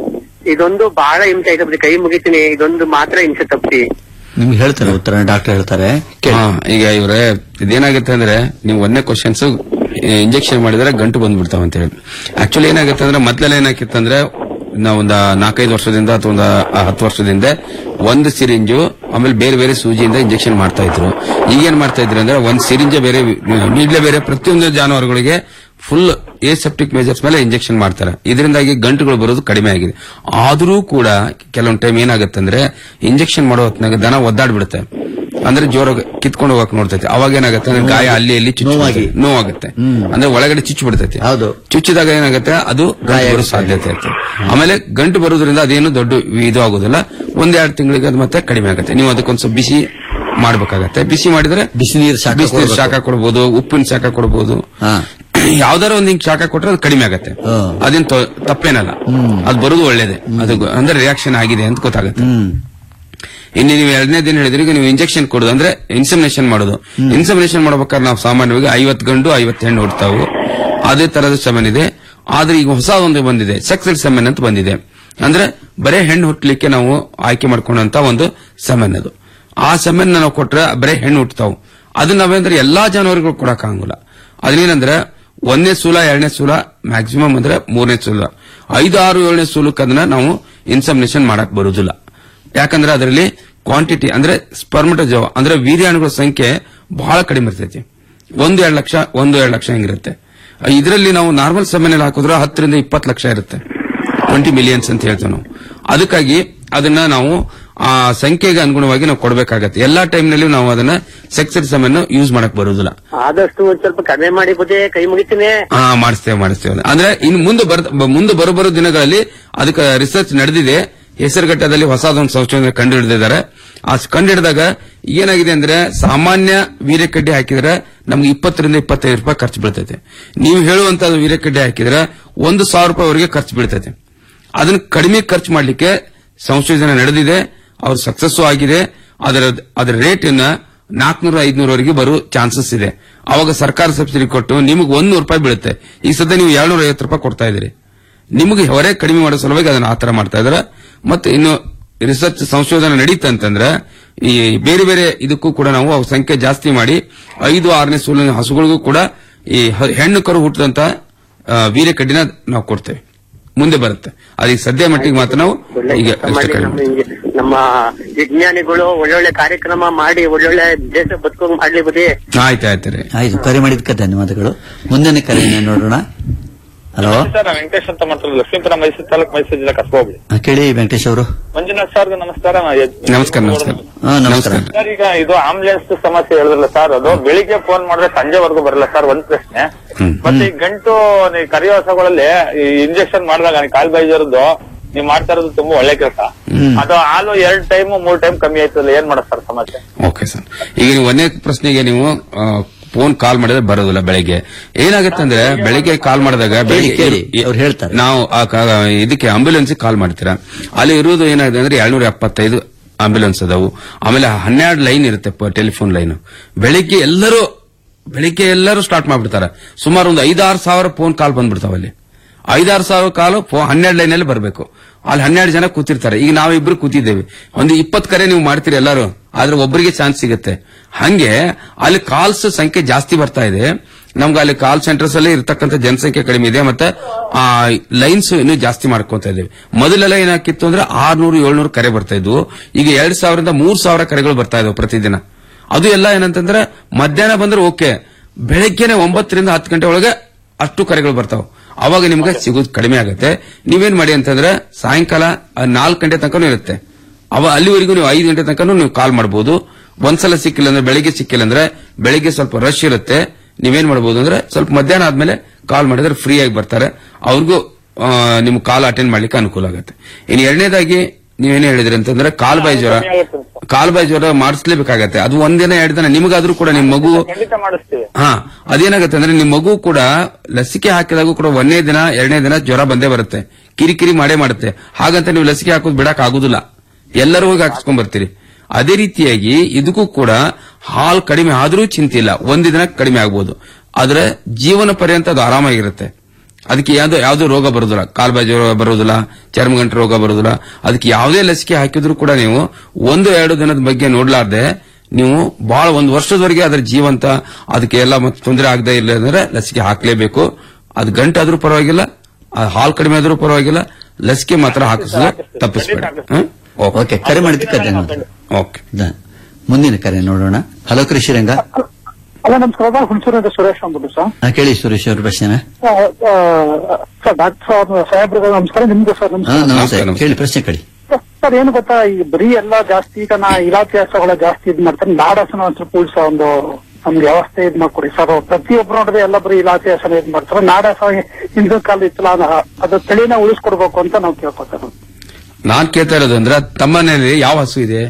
ಇದೊಂದು ಬಹಳ ಹಿಂಸೆ ಐತೆ ಬುದ್ಧಿ ಕೈ ಮುಗಿತೀನಿ ಇದೊಂದು ಮಾತ್ರ ಹಿಂಸೆ ತಪ್ಪಿಸಿ ನಿಮ್ಗೆ ಹೇಳ್ತಾರೆ ಉತ್ತರ ಡಾಕ್ಟರ್ ಹೇಳ್ತಾರೆ ಕೇಳಿ ಹಾ, ಈಗ ಇವ್ರೆ ಇದೇನಾಗುತ್ತೆ ಅಂದ್ರೆ ನೀವು ಒಂದನೇ ಕ್ವಶನ್ಸ್ ಇಂಜೆಕ್ಷನ್ ಮಾಡಿದ್ರೆ ಗಂಟು ಬಂದ್ಬಿಡ್ತಾವ ಅಂತ ಹೇಳಿ ಆಕ್ಚುಲಿ ಏನಾಗುತ್ತೆ ಅಂದ್ರೆ ಮೊದ್ಲೆಲ್ಲ ಏನಾಗಿತ್ತಂದ್ರೆ ನಾವು ಒಂದು ನಾಲ್ಕೈದು ವರ್ಷದಿಂದ ಅಥವಾ ಒಂದು ಹತ್ತು ವರ್ಷದಿಂದ ಒಂದು ಸಿರಿಂಜು ಆಮೇಲೆ ಬೇರೆ ಬೇರೆ ಸೂಜಿಯಿಂದ ಇಂಜೆಕ್ಷನ್ ಮಾಡ್ತಾ ಇದ್ರು ಈಗೇನ್ ಮಾಡ್ತಾ ಇದ್ರು ಅಂದ್ರೆ ಒಂದ್ ಸಿರಿಂಜ ಬೇರೆ ನೀಡ್ಲೆ ಬೇರೆ ಪ್ರತಿಯೊಂದು ಜಾನುವಾರುಗಳಿಗೆ ಫುಲ್ ಏಸೆಪ್ಟಿಕ್ ಮೇಜರ್ಸ್ ಮೇಲೆ ಇಂಜೆಕ್ಷನ್ ಮಾಡ್ತಾರೆ ಇದರಿಂದಾಗಿ ಗಂಟುಗಳು ಬರೋದು ಕಡಿಮೆ ಆಗಿದೆ ಆದರೂ ಕೂಡ ಕೆಲವೊಂದು ಟೈಮ್ ಏನಾಗುತ್ತೆ ಅಂದ್ರೆ ಇಂಜೆಕ್ಷನ್ ಮಾಡೋ ಹೊತ್ನಾಗ ದನ ಒದ್ದಾಡ್ಬಿಡುತ್ತೆ ಅಂದ್ರೆ ಜೋರ ಕಿತ್ಕೊಂಡು ಹೋಗಕ್ ನೋಡ್ತೈತೆ ಅವಾಗ ಏನಾಗುತ್ತೆ ಅಂದ್ರೆ ಗಾಯ ಅಲ್ಲಿ ಅಲ್ಲಿ ಚುಚ್ಚು ನೋವಾಗಿ. ನೋವಾಗುತ್ತೆ ಅಂದ್ರೆ ಒಳಗಡೆ ಚುಚ್ಚು ಬಿಡ್ತೈತೆ ಹೌದು. ಚುಚ್ಚಿದಾಗ ಏನಾಗುತ್ತೆ ಅದು ಗಾಯ ಬರೋ ಸಾಧ್ಯತೆ ಇರುತ್ತೆ ಆಮೇಲೆ ಗಂಟು ಬರೋದ್ರಿಂದ ಅದೇನು ದೊಡ್ಡ ಇದು ಆಗೋದಿಲ್ಲ ಒಂದೆರಡು ತಿಂಗಳಿಗೆ ಅದು ಮತ್ತೆ ಕಡಿಮೆ ಆಗುತ್ತೆ ನೀವು ಅದಕ್ಕೊಂದ್ ಸ್ವಲ್ಪ ಬಿಸಿ ಮಾಡ್ಬೇಕಾಗತ್ತೆ ಬಿಸಿ ಮಾಡಿದ್ರೆ ಬಿಸಿ ನೀರು ಶಾಖ ಬಿಸಿ ನೀರು ಕೊಡ್ಬೇಕು. ಶಾಖ ಕೊಡ್ಬೋದು ಉಪ್ಪಿನ ಶಾಖ ಕೊಡ್ಬೋದು ಹಾ ಯಾವ್ದಾರ ಒಂದ್ ಹಿಂಗ್ ಶಾಖ ಕೊಟ್ರೆ ಅದು ಕಡಿಮೆ ಆಗತ್ತೆ ಹಾ. ಅದೇನ್ ತೊ- ತಪ್ಪೇನಲ್ಲ ಅದು ಬರೋದು ಒಳ್ಳೇದೇ ಅದು ಗೊ- ಅಂದ್ರೆ ರಿಯಾಕ್ಷನ್ ಆಗಿದೆ ಅಂತ ಗೊತ್ತಾಗುತ್ತೆ ಹ್ಮ್ ಇನ್ನು ನೀವು ಎರಡನೇ ದಿನ ಹೇಳಿದ್ರೆ ಈಗ ನೀವು ಇಂಜೆಕ್ಷನ್ ಕೊಡೋದು ಅಂದ್ರೆ ಇನ್ಸಮಿನೇಷನ್ ಮಾಡೋದು ಇನ್ಸಮಿನೇಷನ್ ಮಾಡ್ಬೇಕಾದ್ರೆ ನಾವು ಸಾಮಾನ್ಯವಾಗಿ ಐವತ್ ಗಂಡು ಐವತ್ ಹೆಣ್ಣು ಹುಡ್ತಾವು ಅದೇ ತರದ ಸೆಮೆನ್ ಇದೆ ಆದ್ರೆ ಈಗ ಹೊಸ ಒಂದು ಬಂದಿದೆ ಸೆಕ್ಸಲ್ ಸೆಮೆನ್ ಅಂತ ಬಂದಿದೆ ಅಂದ್ರೆ ಬರೇ ಹೆಣ್ಣು ಹುಟ್ಟಲಿಕ್ಕೆ ನಾವು ಆಯ್ಕೆ ಮಾಡ್ಕೊಂಡಂತ ಒಂದು ಸೆಮೆನ್ ಅದು ಆ ಸೆಮೆನ್ ನಾವು ಕೊಟ್ರೆ ಬರೇ ಹೆಣ್ಣು ಹುಟ್ಟತಾವು ಅದನ್ನ ನಾವೇಂದ್ರೆ ಎಲ್ಲಾ ಜಾನುವಾರುಗಳು ಕೊಡಕ್ ಆಗಂಗಿಲ್ಲ ಅದೇನಂದ್ರೆ ಒಂದನೇ ಸೂಲ ಎರಡನೇ ಸೂಲ ಮ್ಯಾಕ್ಸಿಮಮ್ ಅಂದ್ರೆ ಮೂರನೇ ಸೂಲ ಐದು ಆರು ಏಳನೇ ಸೂಲಕ್ಕೆ ಅದನ್ನ ನಾವು ಇನ್ಸಮಿನೇಷನ್ ಮಾಡಕ್ ಬರುದಿಲ್ಲ ಯಾಕಂದ್ರೆ ಅದರಲ್ಲಿ ಕ್ವಾಂಟಿಟಿ ಅಂದ್ರೆ ಸ್ಪರ್ಮಟಜೋ ಅಂದ್ರೆ ವೀರ್ಯಾಣುಗಳ ಸಂಖ್ಯೆ ಬಹಳ ಕಡಿಮೆ ಇರ್ತೈತಿ ಒಂದು ಎರಡು ಲಕ್ಷ ಒಂದು ಎರಡು ಲಕ್ಷ ಹಿಂಗಿರುತ್ತೆ ಇದರಲ್ಲಿ ನಾವು ನಾರ್ಮಲ್ ಸೆಮೆನಲ್ಲಿ ಹಾಕಿದ್ರೆ ಹತ್ತರಿಂದ ಇಪ್ಪತ್ತು ಲಕ್ಷ ಇರುತ್ತೆ ಟ್ವೆಂಟಿ ಮಿಲಿಯನ್ಸ್ ಅಂತ ಹೇಳ್ತೇವೆ ನಾವು ಅದಕ್ಕಾಗಿ ಅದನ್ನ ನಾವು ಆ ಸಂಖ್ಯೆಗೆ ಅನುಗುಣವಾಗಿ ನಾವು ಕೊಡಬೇಕಾಗತ್ತೆ ಎಲ್ಲಾ ಟೈಮ್ನಲ್ಲಿ ನಾವು ಅದನ್ನ ಸೆಕ್ಸೆಡ್ ಸೆಮೆನ್ ಯೂಸ್ ಮಾಡಕ್ ಬರುದಿಲ್ಲ ಆದಷ್ಟು ಒಂದ್ ಸ್ವಲ್ಪ ಕಡಿಮೆ ಮಾಡಿ ಬುದ್ಧಿ ಕೈ ಮುಗಿತೀನಿ ಹಾ ಮಾಡಿಸ್ತೇವೆ ಮಾಡಿಸ್ತೇವೆ ಅಂದ್ರೆ ಇನ್ನು ಮುಂದೆ ಬರ್ ಮುಂದೆ ಬರೋ ದಿನಗಳಲ್ಲಿ ಅದಕ್ಕೆ ರಿಸರ್ಚ್ ನಡೆದಿದೆ ಹೆಸರುಘಟ್ಟದಲ್ಲಿ ಹೊಸದೊಂದು ಸಂಶೋಧನೆ ಕಂಡು ಹಿಡಿದಿದ್ದಾರೆ ಆ ಕಂಡು ಹಿಡಿದಾಗ ಏನಾಗಿದೆ ಅಂದ್ರೆ ಸಾಮಾನ್ಯ ವೀರ್ಯಕಡ್ಡಿ ಹಾಕಿದ್ರೆ ನಮ್ಗೆ ಇಪ್ಪತ್ತರಿಂದ ಇಪ್ಪತ್ತೈದು ರೂಪಾಯಿ ಖರ್ಚು ಬೀಳ್ತೈತೆ ನೀವು ಹೇಳುವಂತ ವೀರ್ಯಕಡ್ಡಿ ಹಾಕಿದ್ರೆ ಒಂದು ಸಾವಿರ ರೂಪಾಯಿವರೆಗೆ ಖರ್ಚು ಬೀಳ್ತೈತೆ ಅದನ್ನ ಕಡಿಮೆ ಖರ್ಚು ಮಾಡ್ಲಿಕ್ಕೆ ಸಂಶೋಧನೆ ನಡೆದಿದೆ ಅವ್ರು ಸಕ್ಸಸ್ ಆಗಿದೆ ಅದರ ಅದರ ರೇಟ್ ಅನ್ನ ನಾಲ್ಕನೂರ ಐದ್ನೂರವರೆಗೆ ಬರೋ ಚಾನ್ಸಸ್ ಇದೆ ಅವಾಗ ಸರ್ಕಾರ ಸಬ್ಸಿಡಿ ಕೊಟ್ಟು ನಿಮಗೆ ಒಂದೂರು ರೂಪಾಯಿ ಬೀಳುತ್ತೆ ಈ ಸದ್ಯ ನೀವು ಏಳ್ನೂರ ಐವತ್ತು ರೂಪಾಯಿ ಕೊಡ್ತಾ ಇದ್ದೀರಿ ನಿಮಗೆ ಹೊರೆ ಕಡಿಮೆ ಮಾಡೋ ಸಲುವಾಗಿ ಅದನ್ನ ಆತರ ಮಾಡ್ತಾ ಇದಾರೆ ಮತ್ತೆ ಇನ್ನು ರಿಸರ್ಚ್ ಸಂಶೋಧನೆ ನಡೀತಾ ಅಂತಂದ್ರೆ ಈ ಬೇರೆ ಬೇರೆ ಇದಕ್ಕೂ ಕೂಡ ನಾವು ಅವು ಸಂಖ್ಯೆ ಜಾಸ್ತಿ ಮಾಡಿ ಐದು ಆರನೇ ಸೂಲಿನ ಹಸುಗಳಿಗೂ ಕೂಡ ಈ ಹ- ಹೆಣ್ಣು ಕರು ಹುಟ್ಟಿದಂತ ವೀರ್ಯ ಕಡ್ಡಿನ ನಾವು ಕೊಡ್ತೇವೆ ಮುಂದೆ ಬರುತ್ತೆ ಅದೀಗ ಸದ್ಯ ಮಟ್ಟಿಗೆ ಮಾತ್ರ ನಾವು ಈಗ ಅಷ್ಟೇ ಕಡಿಮೆ ಮಾಡ್ತೀವಿ. ನಮ್ಮ ವಿಜ್ಞಾನಿಗಳು ಒಳ್ಳೊಳ್ಳೆ ಕಾರ್ಯಕ್ರಮ ಮಾಡಿ ಒಳ್ಳೊಳ್ಳೆ ದೇಶ ಬದುಕೋಂಗ್ ಮಾಡ್ಲಿ ಬುದ್ಧಿ ಆಯ್ತು ಆಯ್ತು ರೀ ಆಯ್ತು ಕರೆ ಮಾಡಿದ್ದಕ್ಕೆ ಧನ್ಯವಾದಗಳು ಮುಂದಿನ ಕರೆಯನ್ನು ನೋಡೋಣ ಹಲೋ ಸರ್ ನಾನು ವೆಂಕಟೇಶ್ ಅಂತ ಮಾತಾಡೋದು ಲಕ್ಷ್ಮೀಪುರ ಮೈಸೂರು ತಾಲೂಕು ಮೈಸೂರು ಜಿಲ್ಲಾ ಕಸಬ ಹೋಗ್ಲಿ ಆ, ಕೇಳಿ ವೆಂಕಟೇಶ್ ಅವರು ಮಂಜುನಾಥ್ ಸರ್ ನಮಸ್ಕಾರ ನಾ ಯಜ್- ನಮಸ್ಕಾರ ನಮಸ್ಕಾರ ಹಾ, ನಮಸ್ಕಾರ ಸರ್ ಈಗ ಇದು ಆಂಬುಲೆನ್ಸ್ ಸಮಸ್ಯೆ ಹೇಳಿದ್ರಲ್ಲ ಸರ್ ಅದು ಬೆಳಿಗ್ಗೆ ಫೋನ್ ಮಾಡಿದ್ರೆ ಸಂಜೆವರೆಗೂ ಬರಲ್ಲ ಸರ್ ಒಂದ್ ಪ್ರಶ್ನೆ ಮತ್ತೆ ಈ ಗಂಟು ನೀವು ಕರಿಯೋ ಹಸುಗಳಲ್ಲಿ ಈ ಇಂಜೆಕ್ಷನ್ ಮಾಡಿದಾಗ ಕಾಲ್ ಬೈಜರ್ದು ನೀವು ಮಾಡ್ತಾ ಇರೋದು ತುಂಬಾ ಒಳ್ಳೆ ಕೆಲಸ ಅದು ಹಾಲು ಎರಡ್ ಟೈಮ್ ಮೂರ್ ಟೈಮ್ ಕಮ್ಮಿ ಆಯ್ತಲ್ಲ ಏನ್ ಮಾಡೋದು ಸರ್ ಸಮಸ್ಯೆ ಓಕೆ ಸರ್ ಈಗ ನೀವು ಒಂದೇ ಪ್ರಶ್ನೆಗೆ ನೀವು ಫೋನ್ ಕಾಲ್ ಮಾಡಿದ್ರೆ ಬರೋದಿಲ್ಲ ಬೆಳಿಗ್ಗೆ ಏನಾಗುತ್ತೆ ಅಂದ್ರೆ ಬೆಳಿಗ್ಗೆ ಕಾಲ್ ಮಾಡಿದಾಗ ಬೆಳಿಗ್ಗೆ ಕೇಳಿ, ಇರು- ಅವ್ರು ಹೇಳ್ತಾರೆ. ನಾವು ಆ ಕ- ಇದಕ್ಕೆ ಆಂಬ್ಯುಲೆನ್ಸ್ ಕಾಲ್ ಮಾಡ್ತೀರಾ ಅಲ್ಲಿ ಇರುವುದು ಏನಾಗಿದೆ ಅಂದ್ರೆ ಏಳ್ನೂರ ಎಪ್ಪತ್ತೈದು ಆಂಬ್ಯುಲೆನ್ಸ್ ಅದಾವು ಆಮೇಲೆ ಹನ್ನೆರಡು ಲೈನ್ ಇರುತ್ತೆ ಟೆಲಿಫೋನ್ ಲೈನ್ ಬೆಳಿಗ್ಗೆ ಎಲ್ಲರೂ ಬೆಳಿಗ್ಗೆ ಎಲ್ಲರೂ ಸ್ಟಾರ್ಟ್ ಮಾಡ್ಬಿಡ್ತಾರೆ ಸುಮಾರು ಒಂದು ಐದಾರು ಸಾವಿರ ಫೋನ್ ಕಾಲ್ ಬಂದ್ಬಿಡ್ತಾವ ಅಲ್ಲಿ ಐದಾರು ಸಾವಿರ ಕಾಲು ಫೋ- ಹನ್ನೆರಡು ಲೈನ್ ಅಲ್ಲಿ ಬರಬೇಕು ಅಲ್ಲಿ ಹನ್ನೆರಡು ಜನ ಕೂತಿರ್ತಾರೆ ಈಗ ನಾವಿಬ್ರು ಕೂತಿದ್ದೇವೆ ಒಂದು ಇಪ್ಪತ್ತು ಕರೆ ನೀವು ಮಾಡ್ತೀರಿ ಎಲ್ಲರೂ ಆದ್ರೆ ಒಬ್ಬರಿಗೆ ಚಾನ್ಸ್ ಸಿಗುತ್ತೆ ಹಂಗೆ ಅಲ್ಲಿ ಕಾಲ್ಸ್ ಸಂಖ್ಯೆ ಜಾಸ್ತಿ ಬರ್ತಾ ಇದೆ ನಮ್ಗೆ ಅಲ್ಲಿ ಕಾಲ್ ಸೆಂಟರ್ಸ್ ಅಲ್ಲಿ ಇರ್ತಕ್ಕಂಥ ಜನಸಂಖ್ಯೆ ಕಡಿಮೆ ಇದೆ ಮತ್ತೆ ಆ ಲೈನ್ಸ್ ಇನ್ನೂ ಜಾಸ್ತಿ ಮಾಡ್ಕೊಂತ ಇದ್ದೇವೆ ಮೊದಲೆಲ್ಲ ಏನಾಕಿತ್ತು ಅಂದ್ರೆ ಆರ್ನೂರು ಏಳ್ನೂರು ಕರೆ ಬರ್ತಾ ಇದ್ವು ಈಗ ಎರಡ್ ಸಾವಿರದಿಂದ ಮೂರ್ ಸಾವಿರ ಕರೆಗಳು ಬರ್ತಾ ಇದಾವೆ ಪ್ರತಿದಿನ ಅದು ಎಲ್ಲ ಏನಂತಂದ್ರೆ ಮಧ್ಯಾಹ್ನ ಬಂದ್ರೆ ಓಕೆ ಬೆಳಗ್ಗೆನೆ ಒಂಬತ್ತರಿಂದ ಹತ್ತು ಗಂಟೆ ಒಳಗೆ ಅಷ್ಟು ಕರೆಗಳು ಬರ್ತಾವ ಅವಾಗ ನಿಮ್ಗೆ ಸಿಗೋದು ಕಡಿಮೆ ಆಗುತ್ತೆ ನೀವೇನ್ ಮಾಡಿ ಅಂತಂದ್ರೆ ಸಾಯಂಕಾಲ ನಾಲ್ಕು ಗಂಟೆ ತನಕನೂ ಇರುತ್ತೆ ಅವ ಅಲ್ಲಿವರೆಗೂ ನೀವು ಐದು ಗಂಟೆ ತನಕನೂ ನೀವು ಕಾಲ್ ಮಾಡಬಹುದು ಒಂದ್ಸಲ ಸಿಕ್ಕಿಲ್ಲ ಅಂದ್ರೆ ಬೆಳಿಗ್ಗೆ ಸಿಕ್ಕಿಲ್ಲ ಅಂದ್ರೆ ಬೆಳಿಗ್ಗೆ ಸ್ವಲ್ಪ ರಶ್ ಇರುತ್ತೆ ನೀವೇನ್ ಮಾಡಬಹುದು ಅಂದ್ರೆ ಸ್ವಲ್ಪ ಮಧ್ಯಾಹ್ನ ಆದ್ಮೇಲೆ ಕಾಲ್ ಮಾಡಿದ್ರೆ ಫ್ರೀ ಆಗಿ ಬರ್ತಾರೆ ಅವ್ರಿಗೂ ಆ, ನಿಮ್ ಕಾಲ್ ಅಟೆಂಡ್ ಮಾಡ್ಲಿಕ್ಕೆ ಅನುಕೂಲ ಆಗುತ್ತೆ ಇನ್ನು ಎರಡನೇದಾಗಿ ನೀವೇನ್ ಹೇಳಿದ್ರಿ ಅಂತಂದ್ರೆ ಕಾಲ್ ಬಾಯಿ ಜ್ವರ ಕಾಲ್ ಬಾಯಿ ಜ್ವರ ಮಾಡಿಸ್ಲೇಬೇಕಾಗತ್ತೆ ಅದು ಒಂದಿನ ಎರಡು ದಿನ ನಿಮಗಾದ್ರೂ ಕೂಡ ನಿಮ್ ಮಗು ಖಂಡಿತ ಮಾಡಿಸ್ತೀವಿ ಹಾ ಅದೇನಾಗುತ್ತೆ ಅಂದ್ರೆ ನಿಮ್ ಮಗು ಕೂಡ ಲಸಿಕೆ ಹಾಕಿದಾಗೂ ಕೂಡ ಒಂದನೇ ದಿನ ಎರಡನೇ ದಿನ ಜ್ವರ ಬಂದೇ ಬರುತ್ತೆ ಕಿರಿಕಿರಿ ಮಾಡೇ ಮಾಡುತ್ತೆ ಹಾಗಂತ ನೀವು ಲಸಿಕೆ ಹಾಕೋದು ಬಿಡಕ್ ಆಗುದಿಲ್ಲ ಎಲ್ಲರೂ ಹೋಗಿ ಹಾಕಿಸ್ಕೊಂಡ್ ಬರ್ತೀರಿ ಅದೇ ರೀತಿಯಾಗಿ ಇದಕ್ಕೂ ಕೂಡ ಹಾಲ್ ಕಡಿಮೆ ಆದ್ರೂ ಚಿಂತೆ ಇಲ್ಲ ಒಂದು ದಿನ ಕಡಿಮೆ ಆಗ್ಬೋದು ಆದ್ರೆ ಜೀವನ ಪರ್ಯಂತ ಅದು ಆರಾಮಾಗಿರುತ್ತೆ ಅದಕ್ಕೆ ಯಾವ್ದು ಯಾವ್ದು ರೋಗ ಬರೋದಿಲ್ಲ ಕಾಲ್ಬಾಜಿ ರೋಗ ಬರೋದಿಲ್ಲ ಚರ್ಮಗಂಟು ರೋಗ ಬರೋದಿಲ್ಲ ಅದಕ್ಕೆ ಯಾವುದೇ ಲಸಿಕೆ ಹಾಕಿದ್ರು ಕೂಡ ನೀವು ಒಂದು ಎರಡು ದಿನದ ಬಗ್ಗೆ ನೋಡ್ಲಾರ್ದೆ ನೀವು ಬಹಳ ಒಂದು ವರ್ಷದವರೆಗೆ ಅದರ ಜೀವಂತ ಅದಕ್ಕೆ ಎಲ್ಲ ಮತ್ತೆ ತೊಂದರೆ ಆಗದೆ ಇಲ್ಲ ಅಂದ್ರೆ ಲಸಿಕೆ ಹಾಕ್ಲೇಬೇಕು ಅದು ಗಂಟಾದ್ರೂ ಪರವಾಗಿಲ್ಲ ಆ ಹಾಲ್ ಕಡಿಮೆ ಆದ್ರೂ ಪರವಾಗಿಲ್ಲ ಲಸಿಕೆ ಮಾತ್ರ ಹಾಕಿಸೋದು ತಪ್ಪಿಸ್ಬೇಡಿ ಹ್ಮ್? ಓಕೆ ಕರೆ ಮಾಡಿದ್ದಕ್ಕೆ ಧನ್ಯವಾದ ಓಕೆ ದ- ಮುಂದಿನ ಕರೆ ನೋಡೋಣ ಹಲೋ ಕೃಷಿರಂಗ ಅಲ್ಲ ನಮಸ್ಕಾರ ಹುಣಸೂರಿಂದ ಸುರೇಶ್ ಅಂದ್ಬಿಟ್ಟು ಸರ್ ಆ, ಕೇಳಿ ಸುರೇಶ್ ಅವ್ರ ಪ್ರಶ್ನೆ ಆ, ಆ, ಸರ್ ಡಾಕ್ಟರ್ ಸಾಹೇಬ್ ಸಾಹೇಬ್ರಿಗೆ ನಮಸ್ಕಾರ ನಿಮ್ಗೆ ಸರ್ ಹಾ, ನಮಸ್ಕಾರ ನಮಸ್ತೆ ನಮಸ್ತೆ. ಕೇಳಿ ಪ್ರಶ್ನೆ ಕೇಳಿ ಸರ್ ಏನು ಗೊತ್ತಾ ಈ ಬರೀ ಎಲ್ಲ ಜಾಸ್ತಿ ಈಗ ನಾ ಇಲಾಖೆ ಹಸಗಳ ಜಾಸ್ತಿ ಇದ್ ಮಾಡ್ತಾರೆ ನಾಡಸನ ಒಂದ್ ಸ್ವಲ್ಪ ಉಳ್ಸೋ ಒಂದು ನಮ್ಗೆ ವ್ಯವಸ್ಥೆ ಇದ್ ಮಾಡ್ಕೊಡಿ ಸರ್ ಪ್ರತಿಯೊಬ್ರು ನೋಡಿದ್ರೆ ಎಲ್ಲ ಬರೀ ಇಲಾಖೆ ಹಸನ ಇದ್ ಮಾಡ್ತಾರೆ ನಾಡಸ ಹಿಂದಿನ ಕಾಲ ಇತ್ತಲ್ಲ ಅದ- ಅದು ತಳಿನ ಉಳಿಸ್ಕೊಡ್ಬೇಕು ಅಂತ ನಾವು ಕೇಳ್ಕೊತಾರೆ ನಾನ್ ಕೇಳ್ತಾ ಇರೋದು ಅಂದ್ರೆ ತಮ್ಮ ಮನೆಯಲ್ಲಿ ಯಾವ ಹಸು ಇದೆ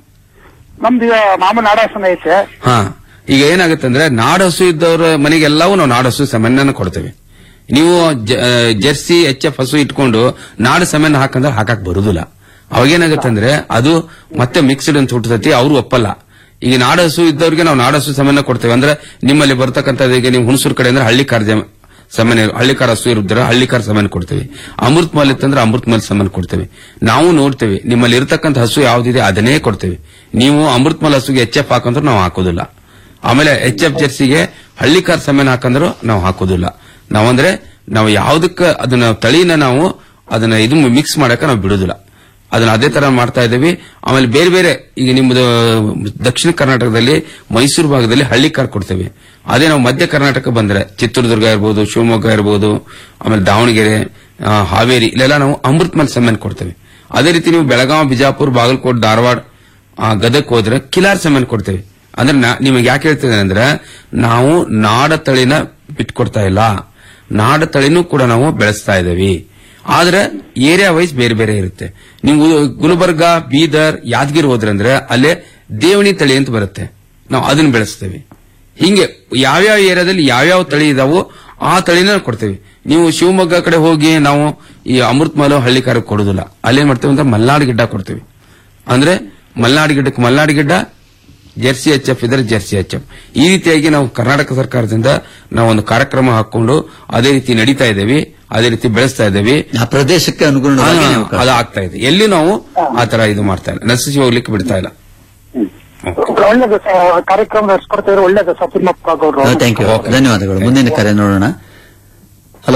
ನಮ್ದು ಈಗ ಮಾಮೂಲಿ ನಾಡಾಸನ ಐತೆ ಹಾ ಈಗ ಏನಾಗುತ್ತೆ ಅಂದ್ರೆ ನಾಡು ಹಸು ಇದ್ದವ್ರ ಮನೆಗೆಲ್ಲವೂ ನಾವು ನಾಡು ಹಸು ಸೆಮೆನ್ನ ಕೊಡ್ತೇವೆ ನೀವು ಜ- ಆ, ಜೆರ್ಸಿ ಎಚ್ ಎಫ್ ಹಸು ಇಟ್ಕೊಂಡು ನಾಡು ಸೆಮೆನ್ ಹಾಕಂದ್ರೆ ಹಾಕಕ್ ಬರುದಿಲ್ಲ ಅವಾಗೇನಾಗುತ್ತೆ ಅಂದ್ರೆ ಅದು ಮತ್ತೆ ಮಿಕ್ಸ್ಡ್ ಅಂತ ಹುಟ್ಟತೈತಿ ಅವರು ಒಪ್ಪಲ್ಲ ಈಗ ನಾಡು ಹಸು ಇದ್ದವ್ರಿಗೆ ನಾವು ನಾಡು ಹಸು ಸೆಮೆನ್ನ ಕೊಡ್ತೇವೆ ಅಂದ್ರೆ ನಿಮ್ಮಲ್ಲಿ ಬರ್ತಕ್ಕಂಥದ್ದು ಈಗ ನೀವು ಹುಣಸೂರು ಕಡೆ ಅಂದ್ರೆ ಹಳ್ಳಿ ಕಾರ್ಯ ಸಮನ್ ಹಳ್ಳಿಕಾರ ಹಸು ಇರುತ್ತಾರೆ ಹಳ್ಳಿಕಾರ ಸಮನ್ ಕೊಡ್ತೇವೆ ಅಮೃತ್ ಮಾಲ್ ಇತ್ತಂದ್ರೆ ಅಮೃತ್ ಮಾಲ್ ಸಮನ್ ಕೊಡ್ತೇವೆ ನಾವು ನೋಡ್ತೇವೆ ನಿಮ್ಮಲ್ಲಿ ಇರತಕ್ಕಂಥ ಹಸು ಯಾವ್ದಿದೆ ಅದನ್ನೇ ಕೊಡ್ತೇವೆ ನೀವು ಅಮೃತ್ ಮಾಲ್ ಹಸುಗೆ ಎಚ್ ಎಫ್ ಹಾಕಂದ್ರೆ ನಾವು ಹಾಕೋದಿಲ್ಲ ಆಮೇಲೆ ಎಚ್ ಎಫ್ ಜೆರ್ಸಿಗೆ ಹಳ್ಳಿಕಾರ ಸಮನ್ ಹಾಕಂದ್ರು ನಾವು ಹಾಕೋದಿಲ್ಲ ನಾವಂದ್ರೆ ನಾವು ಯಾವ್ದಕ್ಕ ಅದನ್ನ ತಳಿನ ನಾವು ಅದನ್ನ ಇದು ಮಿಕ್ಸ್ ಮಾಡಕ ನಾವು ಬಿಡುದಿಲ್ಲ ಅದನ್ನ ಅದೇ ತರ ಮಾಡ್ತಾ ಇದ್ದೀವಿ ಆಮೇಲೆ ಬೇರೆ ಬೇರೆ ಈಗ ನಿಮ್ಮದು ದಕ್ಷಿಣ ಕರ್ನಾಟಕದಲ್ಲಿ ಮೈಸೂರು ಭಾಗದಲ್ಲಿ ಹಳ್ಳಿ ಕಾರ್ ಕೊಡ್ತೇವೆ ಅದೇ ನಾವು ಮಧ್ಯ ಕರ್ನಾಟಕ ಬಂದ್ರೆ ಚಿತ್ರದುರ್ಗ ಇರ್ಬೋದು ಶಿವಮೊಗ್ಗ ಇರ್ಬೋದು ಆಮೇಲೆ ದಾವಣಗೆರೆ ಆ, ಹಾವೇರಿ ಇಲ್ಲೆಲ್ಲ ನಾವು ಅಮೃತ್ ಮಲ್ ಸೆಮೆನ್ ಕೊಡ್ತೇವೆ ಅದೇ ರೀತಿ ನೀವು ಬೆಳಗಾವಿ ಬಿಜಾಪುರ ಬಾಗಲಕೋಟ್ ಧಾರವಾಡ ಆ, ಗದಕ್ ಹೋದ್ರೆ ಕಿಲಾರ್ ಸೆಮೆನ್ ಕೊಡ್ತೇವೆ ಅಂದ್ರೆ ನಾ- ನಿಮಗೆ ಯಾಕೆ ಹೇಳ್ತಿದ್ದೇನೆ ಅಂದ್ರೆ ನಾವು ನಾಡ ತಳಿನ ಬಿಟ್ಕೊಡ್ತಾ ಇಲ್ಲ ನಾಡ ತಳಿನೂ ಕೂಡ ನಾವು ಬೆಳೆಸ್ತಾ ಇದ್ದೇವೆ ಆದ್ರೆ ಏರಿಯಾ ವೈಸ್ ಬೇರೆ ಬೇರೆ ಇರುತ್ತೆ ನೀವು ಗುಲ್ಬರ್ಗ ಬೀದರ್ ಯಾದಗಿರಿ ಹೋದ್ರಂದ್ರೆ ಅಲ್ಲೇ ದೇವಣಿ ತಳಿ ಅಂತ ಬರುತ್ತೆ ನಾವು ಅದನ್ನ ಬೆಳೆಸ್ತೇವೆ ಹಿಂಗೆ ಯಾವ್ಯಾವ ಏರಿಯಾದಲ್ಲಿ ಯಾವ್ಯಾವ ತಳಿ ಇದಾವೋ ಆ ತಳಿನ ಕೊಡ್ತೇವೆ ನೀವು ಶಿವಮೊಗ್ಗ ಕಡೆ ಹೋಗಿ ನಾವು ಈ ಅಮೃತ್ ಮಲ ಹಳ್ಳಿಕಾರ ಕೊಡುದಿಲ್ಲ ಅಲ್ಲೇನ್ ಮಾಡ್ತೇವೆ ಅಂದ್ರೆ ಮಲ್ನಾಡ್ ಗಿಡ್ಡ ಕೊಡ್ತೇವೆ ಅಂದ್ರೆ ಮಲ್ನಾಡ್ ಗಿಡ್ಡಕ್ಕೆ Malnad Gidda Jersey H F ಇದ್ರೆ ಜೆರ್ಸಿ ಎಚ್ ಎಫ್ ಈ ರೀತಿಯಾಗಿ ನಾವು ಕರ್ನಾಟಕ ಸರ್ಕಾರದಿಂದ ನಾವು ಒಂದು ಕಾರ್ಯಕ್ರಮ ಹಾಕೊಂಡು ಅದೇ ರೀತಿ ನಡೀತಾ ಇದ್ದೇವೆ ಅದೇ ರೀತಿ ಬೆಳೆಸ್ತಾ ಇದ್ದೇವೆ ಆ ಪ್ರದೇಶಕ್ಕೆ ಅನುಗುಣವಾಗಿ ನೀವು ಅದು ಆಗ್ತಾ ಇದೆ ಎಲ್ಲಿ ನಾವು ಆ ತರ ಇದು ಮಾಡ್ತಾ ಇಲ್ಲ ನಶಿಸಿ ಹೋಗ್ಲಿಕ್ಕೆ ಬಿಡ್ತಾ ಇಲ್ಲ ಒಳ್ಳೇದು ಸರ್, ಕಾರ್ಯಕ್ರಮ ನಡೆಸ್ಕೊಡ್ತಿದ್ರೆ ಒಳ್ಳೇದು ಸರ್ ತಿಮ್ಮಪ್ಪ ಗೌಡ್ರು ಥ್ಯಾಂಕ್ ಯು ಧನ್ಯವಾದಗಳು ಮುಂದಿನ ಕರೆ ನೋಡೋಣ ಹಲೋ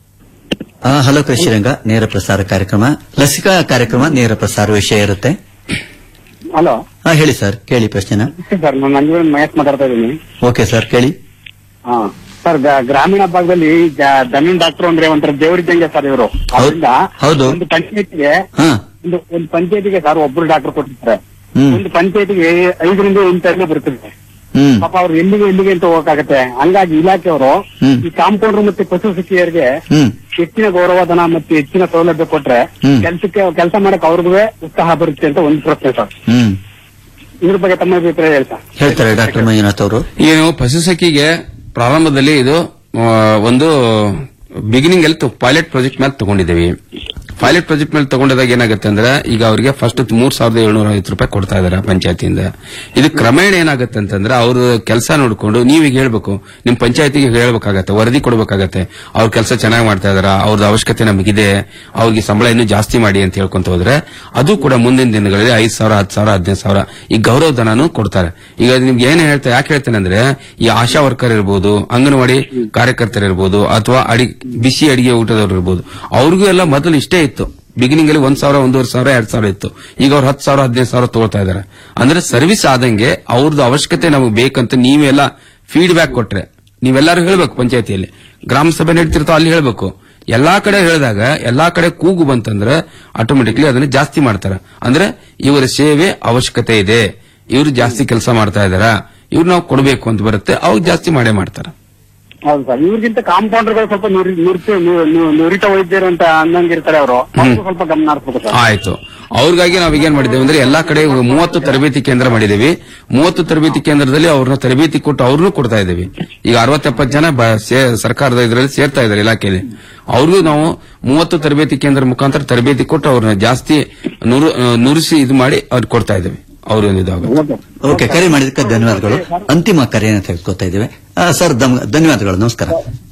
ಹಲೋ ಕೃಷಿರಂಗ ನೇರ ಪ್ರಸಾರ ಕಾರ್ಯಕ್ರಮ ಲಸಿಕಾ ಕಾರ್ಯಕ್ರಮ ನೇರ ಪ್ರಸಾರ ವಿಷಯ ಇರುತ್ತೆ ಹಲೋ ಹಾ ಹೇಳಿ ಸರ್ ಕೇಳಿ ಪ್ರಶ್ನೆನ ಸರ್ ನಾನು ಮಂಜುಳನ್ ಮಹೇಶ್ ಮಾತಾಡ್ತಾ ಇದ್ದೀನಿ ಓಕೆ ಸರ್ ಕೇಳಿ ಹಾ ಸರ್ ಗ- ಗ್ರಾಮೀಣ ಭಾಗದಲ್ಲಿ ಜ- ದಮೀನ್ ಡಾಕ್ಟರ್ ಅಂದ್ರೆ ಒಂಥರ ದೇವರಿದ್ದಂಗೆ ಸರ್ ಇವರು ಅದರಿಂದ ಹೌದು. ಒಂದು ಪಂಚಾಯತ್ಗೆ ಹಾ ಒಂದು ಒಂದು ಪಂಚಾಯತಿಗೆ ಸರ್ ಒಬ್ರು ಡಾಕ್ಟರ್ ಕೊಟ್ಟಿರ್ತಾರೆ ಹ್ಮ್ ಒಂದು ಪಂಚಾಯತಿಗೆ ಐದರಿಂದ ಎಂಟು ತರಲಿ ಬರ್ತದೆ ಹ್ಮ್ ಪಾಪ ಅವ್ರು ಎಲ್ಲಿಗೆ ಎಲ್ಲಿಗೆ ಅಂತ ಹೋಗಕ್ಕಾಗತ್ತೆ ಹಂಗಾಗಿ ಇಲಾಖೆಯವರು ಹ್ಮ್. ಈ ಕಾಂಪೌಂಡರ್ ಮತ್ತೆ ಪಶು ಸಚಿವರಿಗೆ ಹ್ಮ್ ಹೆಚ್ಚಿನ ಗೌರವಧನ ಮತ್ತೆ ಹೆಚ್ಚಿನ ಸೌಲಭ್ಯ ಕೊಟ್ರೆ ಹ್ಮ್. ಕೆಲಸಕ್ಕೆ ಕೆಲಸ ಮಾಡಕ್ ಅವ್ರಿಗೂ ಉತ್ಸಾಹ ಬರುತ್ತೆ ಅಂತ ಒಂದು ಪ್ರಶ್ನೆ ಸರ್ ಹ್ಮ್ ಇದ್ರ ಬಗ್ಗೆ ತಮ್ಮ ಅಭಿಪ್ರಾಯ ಹೇಳಿ ಸರ್ ಹೇಳ್ತಾರೆ ಡಾಕ್ಟರ್ ಮಂಜುನಾಥ್ ಅವರು ಏನು ಪಶುಸಖಿಗೆ ಪ್ರಾರಂಭದಲ್ಲಿ ಇದು ಆ, ಒಂದು ಬಿಗಿನಿಂಗ್ ಅಲ್ಲಿ ಪೈಲಟ್ ಪ್ರಾಜೆಕ್ಟ್ ಮೇಲೆ ತಗೊಂಡಿದ್ದೀವಿ ಪೈಲಟ್ ಪ್ರಾಜೆಕ್ಟ್ ಮೇಲೆ ತಗೊಂಡಾಗ ಏನಾಗುತ್ತೆ ಅಂದ್ರೆ ಈಗ ಅವರಿಗೆ ಫಸ್ಟ್ ಮೂರ್ ಸಾವಿರದ ಏಳ್ನೂರ ಐವತ್ತು ರೂಪಾಯಿ ಕೊಡ್ತಾ ಇದಾರೆ ಪಂಚಾಯತಿಯಿಂದ ಇದು ಕ್ರಮೇಣ ಏನಾಗುತ್ತೆ ಅಂತಂದ್ರೆ ಅವ್ರ ಕೆಲಸ ನೋಡ್ಕೊಂಡು ನೀವೀಗ ಹೇಳ್ಬೇಕು ನಿಮ್ ಪಂಚಾಯತಿಗೆ ಹೇಳ್ಬೇಕಾಗತ್ತೆ ವರದಿ ಕೊಡ್ಬೇಕಾಗತ್ತೆ ಅವ್ರ ಕೆಲಸ ಚೆನ್ನಾಗಿ ಮಾಡ್ತಾ ಇದಾರ ಅವ್ರದ್ದು ಅವಶ್ಯಕತೆ ನಮಗಿದೆ ಅವ್ರಿಗೆ ಸಂಬಳ ಇನ್ನೂ ಜಾಸ್ತಿ ಮಾಡಿ ಅಂತ ಹೇಳ್ಕೊಂತ ಹೋದ್ರೆ ಅದು ಕೂಡ ಮುಂದಿನ ದಿನಗಳಲ್ಲಿ ಐದ್ ಸಾವಿರ ಹತ್ತು ಸಾವಿರ ಹದಿನೈದು ಸಾವಿರ ಈ ಗೌರವ ಧನನು ಕೊಡ್ತಾರೆ ಈಗ ನಿಮ್ಗೆ ಏನ್ ಹೇಳ್ತಾ ಯಾಕೆ ಹೇಳ್ತೇನೆ ಅಂದ್ರೆ ಈ ಆಶಾ ವರ್ಕರ್ ಇರ್ಬೋದು ಅಂಗನವಾಡಿ ಕಾರ್ಯಕರ್ತರು ಇರ್ಬೋದು ಅಥವಾ ಅಡಿ ಬಿಸಿ ಅಡಿಗೆ ಊಟದವ್ರು ಇರ್ಬೋದು ಅವ್ರಿಗೂ ಎಲ್ಲ ಮೊದಲು ಇಷ್ಟೇ ಇತ್ತು ಬಿಗಿನಿಂಗ್ ಅಲ್ಲಿ ಒಂದ್ ಸಾವಿರ ಒಂದೂವರೆ ಸಾವಿರ ಎರಡ್ ಸಾವಿರ ಇತ್ತು ಈಗ ಅವ್ರು ಹತ್ತು ಸಾವಿರ ಹದಿನೈದು ಸಾವಿರ ತಗೊಳ್ತಾ ಇದಾರೆ ಅಂದ್ರೆ ಸರ್ವಿಸ್ ಆದಂಗೆ ಅವ್ರದ್ದು ಅವಶ್ಯಕತೆ ನಮಗೆ ಬೇಕಂತ ನೀವೆಲ್ಲ ಫೀಡ್ಬ್ಯಾಕ್ ಕೊಟ್ರೆ ನೀವೆಲ್ಲರೂ ಹೇಳ್ಬೇಕು ಪಂಚಾಯತಿಯಲ್ಲಿ ಗ್ರಾಮ ಸಭೆ ನಡೀತಿರ್ತಾವ ಅಲ್ಲಿ ಹೇಳ್ಬೇಕು ಎಲ್ಲಾ ಕಡೆ ಹೇಳಿದಾಗ ಎಲ್ಲಾ ಕಡೆ ಕೂಗು ಬಂತಂದ್ರೆ ಆಟೋಮೆಟಿಕ್ಲಿ ಅದನ್ನ ಜಾಸ್ತಿ ಮಾಡ್ತಾರೆ ಅಂದ್ರೆ ಇವರ ಸೇವೆ ಅವಶ್ಯಕತೆ ಇದೆ ಇವರು ಜಾಸ್ತಿ ಕೆಲಸ ಮಾಡ್ತಾ ಇದಾರ ಇವ್ರು ನಾವು ಕೊಡಬೇಕು ಅಂತ ಬರುತ್ತೆ ಅವ್ರು ಜಾಸ್ತಿ ಮಾಡೇ ಮಾಡ್ತಾರೆ ಹೌದು ಸರ್ ಇವ್ರಿಗಿಂತ ಕಾಂಪೌಂಡರ್ಗಳು ಸ್ವಲ್ಪ ನುರಿ- ನುರಿತ ನು- ನು- ನುರಿತ ವೈದ್ಯರು ಅಂತ ಅನ್ನಂಗಿರ್ತಾರೆ ಅವರು ಸ್ವಲ್ಪ ಗಮನ ಹರಿಸ್ಬೇಕು ಸರ್ ಆಯ್ತು ಅವ್ರಿಗಾಗಿ ನಾವ್ ಈಗೇನ್ ಮಾಡಿದ್ದೇವೆ ಅಂದ್ರೆ ಎಲ್ಲಾ ಕಡೆ ಇವಾಗ ಮೂವತ್ತು ತರಬೇತಿ ಕೇಂದ್ರ ಮಾಡಿದೇವಿ ಮೂವತ್ತು ತರಬೇತಿ ಕೇಂದ್ರದಲ್ಲಿ ಅವ್ರನ್ನ ತರಬೇತಿ ಕೊಟ್ಟು ಅವ್ರನ್ನೂ ಕೊಡ್ತಾ ಇದ್ದೇವೆ ಈಗ ಅರವತ್ತೆಪ್ಪತ್ತು ಜನ ಬ- ಸೇ- ಸರ್ಕಾರದ ಇದರಲ್ಲಿ ಸೇರ್ತಾ ಇದ್ದಾರೆ ಇಲಾಖೆಯಲ್ಲಿ ಅವ್ರಿಗೂ ನಾವು ಮೂವತ್ತು ತರಬೇತಿ ಕೇಂದ್ರ ಮುಖಾಂತರ ತರಬೇತಿ ಕೊಟ್ಟು ಅವ್ರನ್ನ ಜಾಸ್ತಿ ನುರು- ಆ, ನುರಿಸಿ ಇದು ಮಾಡಿ ಅವ್ರಿಗೆ ಕೊಡ್ತಾ ಇದ್ದೇವೆ ಅವರು ಇದಾಗುತ್ತೆ ಓಕೆ ಕರೆ ಮಾಡಿದಕ್ಕೆ ಧನ್ಯವಾದಗಳು ಅಂತಿಮ ಕರೆಯನ್ನು ತೆಗೆದುಕೊತಾ ಇದ್ದೇವೆ ಆ, ಸರ್ ದಮ್- ಧನ್ಯವಾದಗಳು ನಮಸ್ಕಾರ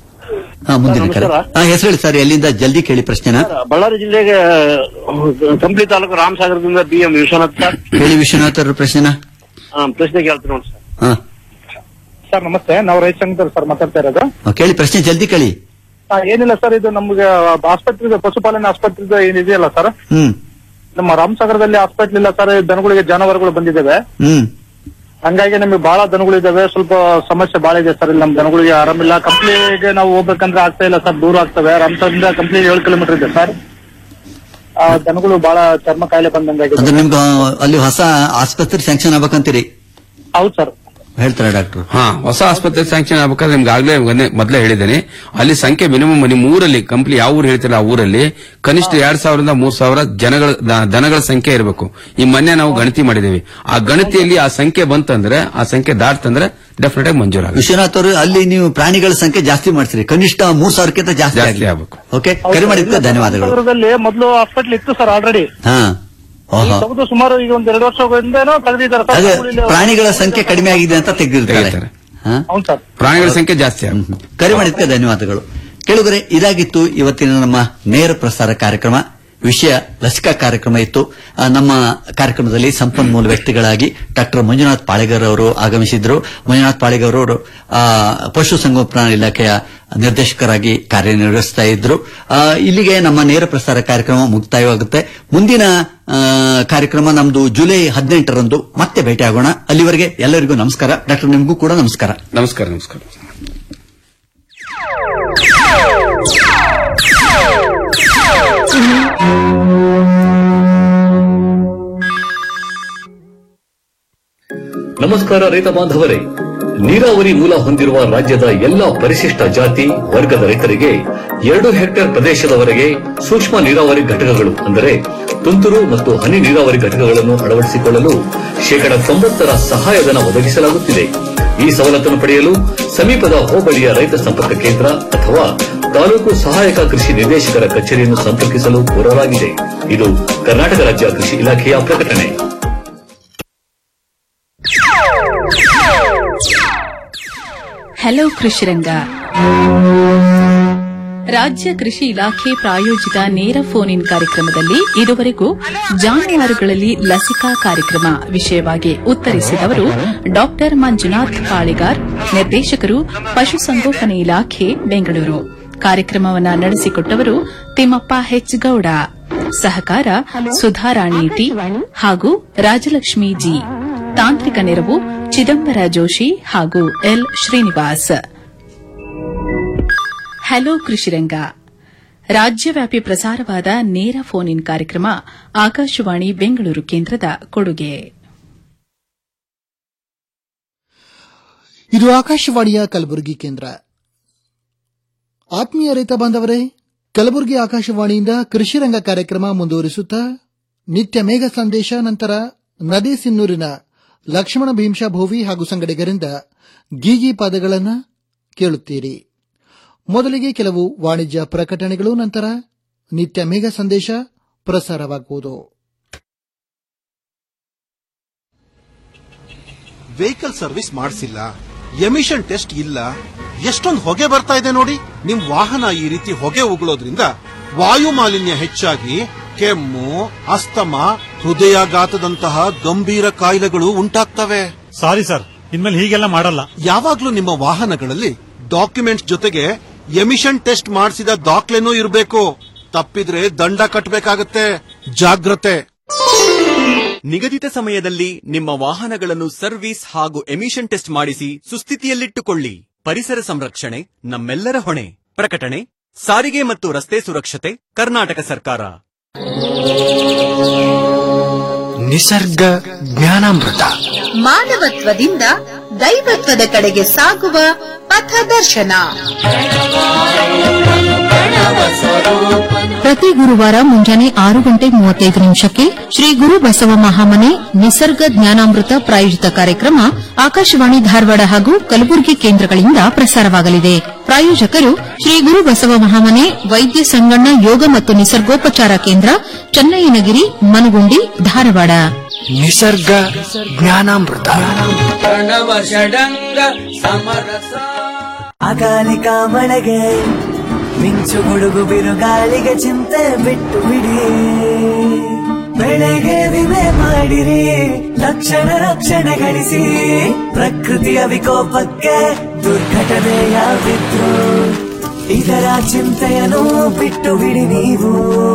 ಹಾ ಮುಂದಿನ ಕರೆ ಹಾ ಹೆಸರು ಹೇಳಿ ಸರ್ ಎಲ್ಲಿಂದ ಜಲ್ದಿ ಕೇಳಿ ಪ್ರಶ್ನೆನ ಬಳ್ಳಾರಿ ಜಿಲ್ಲೆಗೆ ಕಂಪ್ಲಿ ತಾಲೂಕು ರಾಮಸಾಗರದಿಂದ ಬಿ ಎಂ ವಿಶ್ವನಾಥ್ ಸರ್ ಹೇಳಿ ವಿಶ್ವನಾಥ್ ಅವ್ರ ಪ್ರಶ್ನೆನ ಆ, ಪ್ರಶ್ನೆ ಕೇಳ್ತೀನಿ ನೋಡಿ ಸರ್ ಹಾ ಸರ್ ನಮಸ್ತೆ ನಾವು ರೈತ ಸಂಘದವ್ರು ಸರ್ ಮಾತಾಡ್ತಾ ಇರೋದು ಆ, ಕೇಳಿ ಪ್ರಶ್ನೆ ಜಲ್ದಿ ಕೇಳಿ ಆ, ಏನಿಲ್ಲ ಸರ್ ಇದು ನಮ್ಗೆ ಆಸ್ಪತ್ರೆ ಪಶುಪಾಲನೆ ಆಸ್ಪತ್ರೆ ಏನಿದೆಯಲ್ಲ ಸರ್ ಹ್ಮ್ ನಮ್ಮ ರಾಮಸಾಗರದಲ್ಲಿ ಹಾಸ್ಪಿಟಲ್ ಇಲ್ಲ ಸರ್ ದನಗಳಿಗೆ ಜಾನುವಾರುಗಳು ಬಂದಿದ್ದಾವೆ ಹ್ಮ್ ಹಂಗಾಗಿ ನಮಗೆ ಬಹಳ ದನಗಳಿದ್ದಾವೆ ಸ್ವಲ್ಪ ಸಮಸ್ಯೆ ಬಹಳ ಇದೆ ಸರ್ ಇಲ್ಲಿ ನಮ್ಮ ದನಗಳಿಗೆ ಆರಾಮಿಲ್ಲ ಕಂಪ್ನಿಗೆ ನಾವು ಹೋಗ್ಬೇಕಂದ್ರೆ ಆಗ್ತಾ ಇಲ್ಲ ಸರ್ ದೂರ ಆಗ್ತವೆ ರಾಮಸಾಗರದಿಂದ ಕಂಪ್ನಿ ಏಳು ಕಿಲೋಮೀಟರ್ ಇದೆ ಸರ್ ಆ ದನಗಳು ಬಹಳ ಚರ್ಮ ಕಾಯಿಲೆ ಅಂದ್ರೆ ಬಂದಂಗಾಗಿದೆ ನಿಮ್ಗೆ ಅಲ್ಲಿ ಹೊಸ ಆಸ್ಪತ್ರೆ ಸ್ಯಾಂಕ್ಷನ್ ಆಗ್ಬೇಕಂತೀರಿ ಹೌದು ಸರ್ ಹೇಳ್ತಾರೆ ಡಾಕ್ಟರ್ ಹಾ ಹೊಸ ಆಸ್ಪತ್ರೆ ಸ್ಯಾಂಕ್ಷನ್ ಆಗ್ಬೇಕಾದ್ರೆ ನಿಮ್ಗೆ ಆಗ್ಲೇ ಮೊನ್ನೆ- ಮೊದ್ಲೇ ಹೇಳಿದ್ದೇನೆ ಅಲ್ಲಿ ಸಂಖ್ಯೆ ಮಿನಿಮಮ್ ನಿಮ್ಮ ಊರಲ್ಲಿ ಕಂಪ್ನಿ ಯಾವ ಊರು ಹೇಳ್ತಿಲ್ಲ ಆ ಊರಲ್ಲಿ ಕನಿಷ್ಠ ಎರಡ್ ಸಾವಿರದಿಂದ ಮೂರ್ ಸಾವಿರ ಜನಗಳ ದ- ದನಗಳ ಸಂಖ್ಯೆ ಇರಬೇಕು ಈ ಮೊನ್ನೆ ನಾವು ಗಣತಿ ಮಾಡಿದ್ದೇವೆ ಆ ಗಣತಿಯಲ್ಲಿ ಆ ಸಂಖ್ಯೆ ಬಂತಂದ್ರೆ ಆ ಸಂಖ್ಯೆ ದಾಟ್ತಂದ್ರೆ ಡೆಫಿನೆಟ್ ಆಗಿ ಮಂಜೂರಾಗುತ್ತೆ ವಿಶ್ವನಾಥ್ ಅವರು ಅಲ್ಲಿ ನೀವು ಪ್ರಾಣಿಗಳ ಸಂಖ್ಯೆ ಜಾಸ್ತಿ ಮಾಡ್ತೀರಿ ಕನಿಷ್ಠ ಮೂರ್ ಸಾವಿರಕ್ಕಿಂತ ಜಾಸ್ತಿ ಜಾಸ್ತಿ ಆಗಲಿ ಆಗ್ಬೇಕು ಓಕೆ ಕರೆ ಮಾಡಿದ್ದಕ್ಕೆ ಧನ್ಯವಾದಗಳು ರಾಮಸಾಗರದಲ್ಲಿ ಮೊದಲು ಹಾಸ್ಪಿಟಲ್ ಇತ್ತು ಸರ್ ಆಲ್ರೆಡಿ ಹಾ ಓಹೋ ತೆಗೆದು ಸುಮಾರು ಈಗ ಒಂದ್ ಎರಡು ವರ್ಷದಿಂದನೂ ತೆಗೆದಿದ್ದಾರೆ ಸರ್ ಅದೇ ದನಗಳು ಇಲ್ಲಿ- ಪ್ರಾಣಿಗಳ ಸಂಖ್ಯೆ ಕಡಿಮೆ ಆಗಿದೆ ಅಂತ ತೆಗೆದಿರ್ತಾರೆ ತೆಗಿತಾರೆ. ಹಾ ಹೌದು ಸರ್ ಪ್ರಾಣಿಗಳ ಸಂಖ್ಯೆ ಜಾಸ್ತಿ ಆಗುತ್ತೆ ಕರೆ ಮಾಡಿದ್ದಕ್ಕೆ ಧನ್ಯವಾದಗಳು ಕೇಳುಗರೆ ಇದಾಗಿತ್ತು ಇವತ್ತಿನ ನಮ್ಮ ನೇರ ಪ್ರಸಾರ ಕಾರ್ಯಕ್ರಮ ವಿಷಯ ಲಸಿಕಾ ಕಾರ್ಯಕ್ರಮ ಇತ್ತು ಆ, ನಮ್ಮ ಕಾರ್ಯಕ್ರಮದಲ್ಲಿ ಸಂಪನ್ಮೂಲ ವ್ಯಕ್ತಿಗಳಾಗಿ ಡಾಕ್ಟರ್ ಮಂಜುನಾಥ್ ಪಾಳೆಗರ್ ಅವರು ಆಗಮಿಸಿದ್ರು ಮಂಜುನಾಥ್ ಪಾಳೆಗರ್ ಅವರು ಆ, ಪಶು ಸಂಗೋಪನಾ ಇಲಾಖೆಯ ನಿರ್ದೇಶಕರಾಗಿ ಕಾರ್ಯನಿರ್ವಹಿಸ್ತಾ ಇದ್ರು ಆ, ಇಲ್ಲಿಗೆ ನಮ್ಮ ನೇರ ಪ್ರಸಾರ ಕಾರ್ಯಕ್ರಮ ಮುಕ್ತಾಯವಾಗುತ್ತೆ ಮುಂದಿನ ಆ, ಕಾರ್ಯಕ್ರಮ ನಮ್ದು ಜುಲೈ ಹದಿನೆಂಟರಂದು ಮತ್ತೆ ಭೇಟಿಯಾಗೋಣ ಅಲ್ಲಿವರೆಗೆ ಎಲ್ಲರಿಗೂ ನಮಸ್ಕಾರ ಡಾಕ್ಟರ್ ನಿಮಗೂ ಕೂಡ ನಮಸ್ಕಾರ ನಮಸ್ಕಾರ ನಮಸ್ಕಾರ ನಮಸ್ಕಾರ ರೈತ ಬಾಂಧವರೇ ನೀರಾವರಿ ಮೂಲ ಹೊಂದಿರುವ ರಾಜ್ಯದ ಎಲ್ಲಾ ಪರಿಶಿಷ್ಟ ಜಾತಿ ವರ್ಗದ ರೈತರಿಗೆ ಎರಡು ಹೆಕ್ಟೇರ್ ಪ್ರದೇಶದವರೆಗೆ ಸೂಕ್ಷ್ಮ ನೀರಾವರಿ ಘಟಕಗಳು ಅಂದರೆ ತುಂತುರು ಮತ್ತು ಹನಿ ನೀರಾವರಿ ಘಟಕಗಳನ್ನು ಅಳವಡಿಸಿಕೊಳ್ಳಲು ಶೇಕಡ ತೊಂಬತ್ತರ ಸಹಾಯಧನ ಒದಗಿಸಲಾಗುತ್ತಿದೆ ಈ ಸವಲತ್ತನ್ನು ಪಡೆಯಲು ಸಮೀಪದ ಹೋಬಳಿಯ ರೈತ ಸಂಪರ್ಕ ಕೇಂದ್ರ ಅಥವಾ ತಾಲೂಕು ಸಹಾಯಕ ಕೃಷಿ ನಿರ್ದೇಶಕರ ಕಚೇರಿಯನ್ನು ಸಂಪರ್ಕಿಸಲು ಕೋರಲಾಗಿದೆ ಇದು ಕರ್ನಾಟಕ ರಾಜ್ಯ ಕೃಷಿ ಇಲಾಖೆಯ ಪ್ರಕಟಣೆ ಹಲೋ ಕೃಷಿರಂಗ ರಾಜ್ಯ ಕೃಷಿ ಇಲಾಖೆ ಪ್ರಾಯೋಜಿತ ನೇರ ಫೋನ್ ಇನ್ ಕಾರ್ಯಕ್ರಮದಲ್ಲಿ ಇದುವರೆಗೂ ಜಾನುವಾರುಗಳಲ್ಲಿ ಲಸಿಕಾ ಕಾರ್ಯಕ್ರಮ ವಿಷಯವಾಗಿ ಉತ್ತರಿಸಿದವರು ಡಾ ಮಂಜುನಾಥ್ ಪಾಳಿಗಾರ್ ನಿರ್ದೇಶಕರು ಪಶುಸಂಗೋಪನೆ ಇಲಾಖೆ ಬೆಂಗಳೂರು ಕಾರ್ಯಕ್ರಮವನ್ನು ನಡೆಸಿಕೊಟ್ಟವರು ತಿಮ್ಮಪ್ಪ ಹೆಚ್ ಗೌಡ ಸಹಕಾರ ಸುಧಾರಾಣಿ ಟಿ ಹಾಗೂ ರಾಜಲಕ್ಷ್ಮಿ ಜಿ ತಾಂತ್ರಿಕ ನೆರವು ಚಿದಂಬರ ಜೋಶಿ ಹಾಗೂ ಎಲ್ ಶ್ರೀನಿವಾಸ್ ಹಲೋ ಕೃಷಿರಂಗ ರಾಜ್ಯವ್ಯಾಪಿ ಪ್ರಸಾರವಾದ ನೇರ ಫೋನ್ ಇನ್ ಕಾರ್ಯಕ್ರಮ ಆಕಾಶವಾಣಿ ಬೆಂಗಳೂರು ಕೇಂದ್ರದ ಕೊಡುಗೆ ಇದು ಆಕಾಶವಾಣಿಯ ಕಲಬುರಗಿ ಕೇಂದ್ರ ಆತ್ಮೀಯ ರೈತ ಬಾಂಧವರೇ ಕಲಬುರಗಿ ಆಕಾಶವಾಣಿಯಿಂದ ಕೃಷಿರಂಗ ಕಾರ್ಯಕ್ರಮ ಮುಂದುವರಿಸುತ್ತಾ ನಿತ್ಯ ಮೇಘ ಸಂದೇಶ ನಂತರ ನದಿ ಸಿನ್ನೂರಿನ ಲಕ್ಷ್ಮಣ ಭೀಮಶಾ ಭೋವಿ ಹಾಗೂ ಸಂಗಡಿಗರಿಂದ ಗೀಗಿ ಪದಗಳನ್ನು ಕೇಳುತ್ತೀರಿ ಮೊದಲಿಗೆ ಕೆಲವು ವಾಣಿಜ್ಯ ಪ್ರಕಟಣೆಗಳು ನಂತರ ನಿತ್ಯ ಮೇಘ ಸಂದೇಶ ಪ್ರಸಾರವಾಗುವುದು ವೆಹಿಕಲ್ ಸರ್ವಿಸ್ ಮಾಡಿಸಿಲ್ಲ ಎಮಿಷನ್ ಟೆಸ್ಟ್ ಇಲ್ಲ ಎಷ್ಟೊಂದು ಹೊಗೆ ಬರ್ತಾ ಇದೆ ನೋಡಿ ನಿಮ್ ವಾಹನ ಈ ರೀತಿ ಹೊಗೆ ಉಗುಳೋದ್ರಿಂದ ವಾಯು ಮಾಲಿನ್ಯ ಹೆಚ್ಚಾಗಿ ಕೆಮ್ಮು ಅಸ್ತಮ ಹೃದಯಾಘಾತದಂತಹ ಗಂಭೀರ ಕಾಯಿಲೆಗಳು ಉಂಟಾಗ್ತವೆ ಸಾರಿ ಸರ್ ಇನ್ಮೇಲೆ ಹೀಗೆಲ್ಲ ಮಾಡಲ್ಲ ಯಾವಾಗ್ಲೂ ನಿಮ್ಮ ವಾಹನಗಳಲ್ಲಿ ಡಾಕ್ಯುಮೆಂಟ್ಸ್ ಜೊತೆಗೆ ಎಮಿಷನ್ ಟೆಸ್ಟ್ ಮಾಡಿಸಿದ ದಾಖಲೆನೂ ಇರಬೇಕು ತಪ್ಪಿದ್ರೆ ದಂಡ ಕಟ್ಟಬೇಕಾಗತ್ತೆ ಜಾಗ್ರತೆ ನಿಗದಿತ ಸಮಯದಲ್ಲಿ ನಿಮ್ಮ ವಾಹನಗಳನ್ನು ಸರ್ವಿಸ್ ಹಾಗೂ ಎಮಿಷನ್ ಟೆಸ್ಟ್ ಮಾಡಿಸಿ ಸುಸ್ಥಿತಿಯಲ್ಲಿಟ್ಟುಕೊಳ್ಳಿ ಪರಿಸರ ಸಂರಕ್ಷಣೆ ನಮ್ಮೆಲ್ಲರ ಹೊಣೆ ಪ್ರಕಟಣೆ ಸಾರಿಗೆ ಮತ್ತು ರಸ್ತೆ ಸುರಕ್ಷತೆ ಕರ್ನಾಟಕ ಸರ್ಕಾರ ನಿಸರ್ಗ ಜ್ಞಾನಾಮೃತ ಮಾನವತ್ವದಿಂದ ದೈವತ್ವದ ಕಡೆಗೆ ಸಾಗುವ ಪಥದರ್ಶನ ಪ್ರತಿ ಗುರುವಾರ ಮುಂಜಾನೆ ಆರು ಗಂಟೆ ಮೂವತ್ತೈದು ನಿಮಿಷಕ್ಕೆ ಶ್ರೀ ಗುರು ಬಸವ ಮಹಾಮನೆ ನಿಸರ್ಗ ಜ್ಞಾನಾಮೃತ ಪ್ರಾಯೋಜಿತ ಕಾರ್ಯಕ್ರಮ ಆಕಾಶವಾಣಿ ಧಾರವಾಡ ಹಾಗೂ ಕಲಬುರಗಿ ಕೇಂದ್ರಗಳಿಂದ ಪ್ರಸಾರವಾಗಲಿದೆ ಪ್ರಾಯೋಜಕರು ಶ್ರೀ ಗುರು ಬಸವ ಮಹಾಮನೆ ವೈದ್ಯ ಸಂಗಣ್ಣ ಯೋಗ ಮತ್ತು ನಿಸರ್ಗೋಪಚಾರ ಕೇಂದ್ರ ಚನ್ನಯ್ಯನಗಿರಿ ಮನಗುಂಡಿ ಧಾರವಾಡ ನಿಸರ್ಗ ಜ್ಞಾನಾಮೃತ ಪ್ರಣವ ಷಡಂಗ ಸಮರಸ ಅಕಾಲಿಕ ಮಳೆಗೆ ಮಿಂಚು ಗುಡುಗು ಬಿರುಗಾಳಿಗೆ ಚಿಂತೆ ಬಿಟ್ಟು ಬಿಡಿ ಬೆಳೆಗೆ ವಿಮೆ ಮಾಡಿರಿ ಲಕ್ಷಣ ರಕ್ಷಣೆ ಗಳಿಸಿ ಪ್ರಕೃತಿಯ ವಿಕೋಪಕ್ಕೆ ದುರ್ಘಟನೆಯಾಗಿದ್ರು ಇದರ ಚಿಂತೆಯನ್ನು ಬಿಟ್ಟು ಬಿಡಿ ನೀವು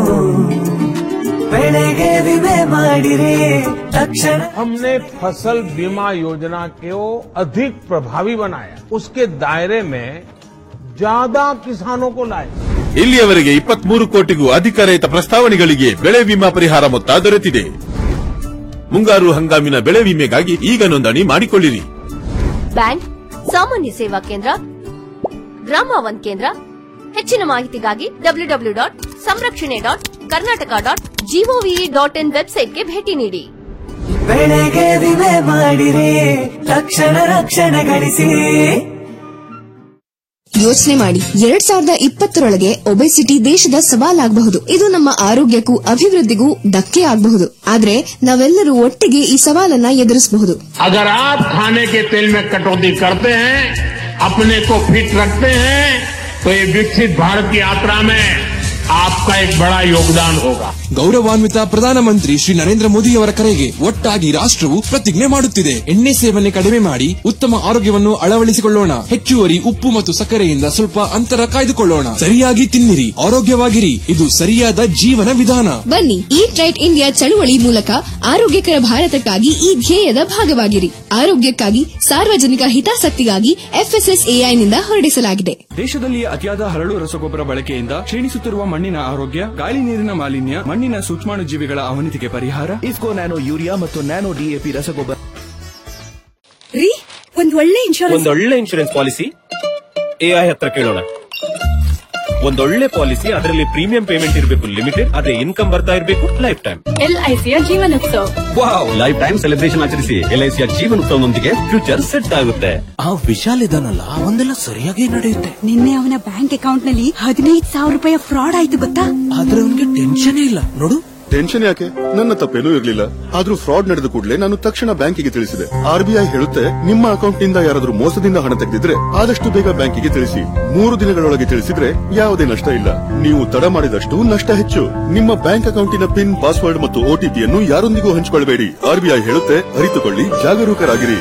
ಬೆಳೆಗೆ ವಿಮೆ ಮಾಡಿರಿ ತಕ್ಷಣ हमने फसल बीमा योजना को अधिक प्रभावी बनाया उसके दायरे में ज्यादा किसानों को लाए ಇಲ್ಲಿಯವರೆಗೆ ಇಪ್ಪತ್ಮೂರು ಕೋಟಿಗೂ ಅಧಿಕ ರೈತ ಪ್ರಸ್ತಾವನೆಗಳಿಗೆ ಬೆಳೆ ವಿಮಾ ಪರಿಹಾರ ಮೊತ್ತ ದೊರೆತಿದೆ ಮುಂಗಾರು ಹಂಗಾಮಿನ ಬೆಳೆ ವಿಮೆಗಾಗಿ ಈಗ ನೋಂದಣಿ ಮಾಡಿಕೊಳ್ಳಿರಿ ಬ್ಯಾಂಕ್ ಸಾಮಾನ್ಯ ಸೇವಾ ಕೇಂದ್ರ ಗ್ರಾಮ ಒನ್ ಕೇಂದ್ರ ಹೆಚ್ಚಿನ ಮಾಹಿತಿಗಾಗಿ ಡಬ್ಲ್ಯೂ ಡಬ್ಲ್ಯೂ ಡಾಟ್ ಸಂರಕ್ಷಣೆ dot Karnataka dot GOV dot IN ವೆಬ್ಸೈಟ್ಗೆ ಭೇಟಿ ನೀಡಿ ಬೆಳೆಗೆ ವಿಮೆ ಮಾಡಿರಿ ತಕ್ಷಣ ರಕ್ಷಣೆ ಗಳಿಸಿ ಯೋಚನೆ ಮಾಡಿ ಎರಡ್ ಸಾವಿರದ ಇಪ್ಪತ್ತರೊಳಗೆ ಒಬೆಸಿಟಿ ದೇಶದ ಸವಾಲಾಗಬಹುದು ಇದು ನಮ್ಮ ಆರೋಗ್ಯಕ್ಕೂ ಅಭಿವೃದ್ಧಿಗೂ ಧಕ್ಕೆ ಆಗಬಹುದು ಆದ್ರೆ ನಾವೆಲ್ಲರೂ ಒಟ್ಟಿಗೆ ಈ ಸವಾಲನ್ನ ಎದುರಿಸಬಹುದು अगर आप खाने के तेल में कटौती करते हैं अपने को फिट रखते हैं तो ये विकसित भारत की यात्रा में आपका एक बड़ा योगदान होगा ಗೌರವಾನ್ವಿತ ಪ್ರಧಾನಮಂತ್ರಿ ಶ್ರೀ ನರೇಂದ್ರ ಮೋದಿಯವರ ಕರೆಗೆ ಒಟ್ಟಾಗಿ ರಾಷ್ಟ್ರವು ಪ್ರತಿಜ್ಞೆ ಮಾಡುತ್ತಿದೆ ಎಣ್ಣೆ ಸೇವನೆ ಕಡಿಮೆ ಮಾಡಿ ಉತ್ತಮ ಆರೋಗ್ಯವನ್ನು ಅಳವಡಿಸಿಕೊಳ್ಳೋಣ ಹೆಚ್ಚುವರಿ ಉಪ್ಪು ಮತ್ತು ಸಕ್ಕರೆಯಿಂದ ಸ್ವಲ್ಪ ಅಂತರ ಕಾಯ್ದುಕೊಳ್ಳೋಣ ಸರಿಯಾಗಿ ತಿನ್ನಿರಿ ಆರೋಗ್ಯವಾಗಿರಿ ಇದು ಸರಿಯಾದ ಜೀವನ ವಿಧಾನ ಬನ್ನಿ ಈಟ್ ರೈಟ್ ಇಂಡಿಯಾ ಚಳುವಳಿ ಮೂಲಕ ಆರೋಗ್ಯಕರ ಭಾರತಕ್ಕಾಗಿ ಈ ಧ್ಯೇಯದ ಭಾಗವಾಗಿರಿ ಆರೋಗ್ಯಕ್ಕಾಗಿ ಸಾರ್ವಜನಿಕ ಹಿತಾಸಕ್ತಿಗಾಗಿ ಎಫ್ಎಸ್ಎಸ್ಎಐನಿಂದ ಹೊರಡಿಸಲಾಗಿದೆ ದೇಶದಲ್ಲಿ ಅತಿಯಾದ ಹರಳು ರಸಗೊಬ್ಬರ ಬಳಕೆಯಿಂದ ಕ್ಷೀಣಿಸುತ್ತಿರುವ ಮಣ್ಣಿನ ಆರೋಗ್ಯ ಗಾಳಿ ನೀರಿನ ಮಾಲಿನ್ಯ ಮಣ್ಣಿನ ಸೂಕ್ಷ್ಮಾಣುಜೀವಿಗಳ ಅವನತಿಗೆ ಪರಿಹಾರ ಇಫ್ಕೋ ನ್ಯಾನೋ ಯೂರಿಯಾ ಮತ್ತು ನ್ಯಾನೋ ಡಿಎಪಿ ರಸಗೊಬ್ಬರ ರೀ ಒಂದ್ ಒಳ್ಳೆ ಇನ್ಶೂರೆನ್ಸ್ ಒಂದೊಳ್ಳೆ ಇನ್ಶೂರೆನ್ಸ್ ಪಾಲಿಸಿ ಎಐ ಹತ್ರ ಕೇಳೋಣ ಒಂದೊಳ್ಳೆ ಪಾಲಿಸಿ ಅದರಲ್ಲಿ ಪ್ರೀಮಿಯಂ ಪೇಮೆಂಟ್ ಇರಬೇಕು ಲಿಮಿಟೆಡ್ ಅದೇ ಇನ್ಕಮ್ ಬರ್ತಾ ಇರಬೇಕು ಲೈಫ್ ಟೈಮ್ ಎಲ್ಐಸಿಯ ಜೀವನೋತ್ಸವ ವಾವ್ ಲೈಫ್ ಟೈಮ್ ಸೆಲೆಬ್ರೇಷನ್ ಆಚರಿಸಿ ಎಲ್ಐಸಿಯ ಜೀವನೋತ್ಸವದೊಂದಿಗೆ ಫ್ಯೂಚರ್ ಸೆಟ್ ಆಗುತ್ತೆ ಆ ವಿಶಾಲ್ ಇದಾನಲ್ಲ ಒಂದೆಲ್ಲ ಸರಿಯಾಗಿ ನಡೆಯುತ್ತೆ ನಿನ್ನೆ ಅವನ ಬ್ಯಾಂಕ್ ಅಕೌಂಟ್ ನಲ್ಲಿ ಹದಿನೈದು ಸಾವಿರ ರೂಪಾಯಿ ಫ್ರಾಡ್ ಆಯ್ತು ಗೊತ್ತಾ ಆದ್ರೆ ಅವನಿಗೆ ಟೆನ್ಷನ್ ಇಲ್ಲ ನೋಡು ಟೆನ್ಷನ್ ಯಾಕೆ ನನ್ನ ತಪ್ಪೇನೂ ಇರಲಿಲ್ಲ ಆದ್ರೂ ಫ್ರಾಡ್ ನಡೆದ ಕೂಡಲೇ ನಾನು ತಕ್ಷಣ ಬ್ಯಾಂಕಿಗೆ ತಿಳಿಸಿದೆ ಆರ್ಬಿಐ ಹೇಳುತ್ತೆ ನಿಮ್ಮ ಅಕೌಂಟ್ನಿಂದ ಯಾರಾದ್ರೂ ಮೋಸದಿಂದ ಹಣ ತೆಗೆದಿದ್ರೆ ಆದಷ್ಟು ಬೇಗ ಬ್ಯಾಂಕಿಗೆ ತಿಳಿಸಿ ಮೂರು ದಿನಗಳೊಳಗೆ ತಿಳಿಸಿದ್ರೆ ಯಾವುದೇ ನಷ್ಟ ಇಲ್ಲ ನೀವು ತಡ ಮಾಡಿದಷ್ಟು ನಷ್ಟ ಹೆಚ್ಚು ನಿಮ್ಮ ಬ್ಯಾಂಕ್ ಅಕೌಂಟಿನ ಪಿನ್ ಪಾಸ್ವರ್ಡ್ ಮತ್ತು ಒಟಿಪಿಯನ್ನು ಯಾರೊಂದಿಗೂ ಹಂಚಿಕೊಳ್ಳಬೇಡಿ ಆರ್ಬಿಐ ಹೇಳುತ್ತೆ ಅರಿತುಕೊಳ್ಳಿ ಜಾಗರೂಕರಾಗಿರಿ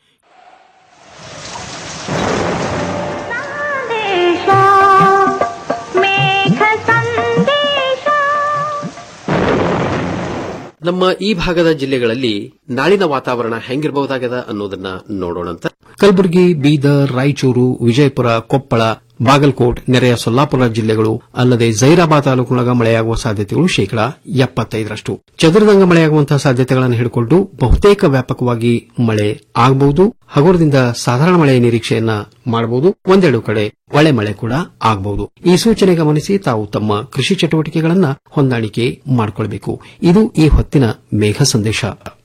ನಮ್ಮ ಈ ಭಾಗದ ಜಿಲ್ಲೆಗಳಲ್ಲಿ ನಾಳಿನ ವಾತಾವರಣ ಹೆಂಗಿರಬಹುದಾಗದ ಅನ್ನೋದನ್ನ ನೋಡೋಣಂತ ಕಲಬುರಗಿ ಬೀದರ್ ರಾಯಚೂರು ವಿಜಯಪುರ ಕೊಪ್ಪಳ ಬಾಗಲಕೋಟ್ ನೆರೆಯ ಸೊಲ್ಲಾಪುರ ಜಿಲ್ಲೆಗಳು ಅಲ್ಲದೆ ಜೈರಾಬಾದ್ ತಾಲೂಕಿನೊಳಗ ಮಳೆಯಾಗುವ ಸಾಧ್ಯತೆಗಳು ಶೇಕಡಾ ಎಪ್ಪತ್ತೈದರಷ್ಟು ಚದುರದಂಗ ಮಳೆಯಾಗುವಂತಹ ಸಾಧ್ಯತೆಗಳನ್ನು ಹಿಡಿಕೊಂಡು ಬಹುತೇಕ ವ್ಯಾಪಕವಾಗಿ ಮಳೆ ಆಗಬಹುದು ಹಗುರದಿಂದ ಸಾಧಾರಣ ಮಳೆಯ ನಿರೀಕ್ಷೆಯನ್ನ ಮಾಡಬಹುದು ಒಂದೆರಡು ಕಡೆ ಒಳೆ ಮಳೆ ಕೂಡ ಆಗಬಹುದು ಈ ಸೂಚನೆ ಗಮನಿಸಿ ತಾವು ತಮ್ಮ ಕೃಷಿ ಚಟುವಟಿಕೆಗಳನ್ನ ಹೊಂದಾಣಿಕೆ ಮಾಡಿಕೊಳ್ಳಬೇಕು ಇದು ಈ ಹೊತ್ತಿನ ಮೇಘ ಸಂದೇಶ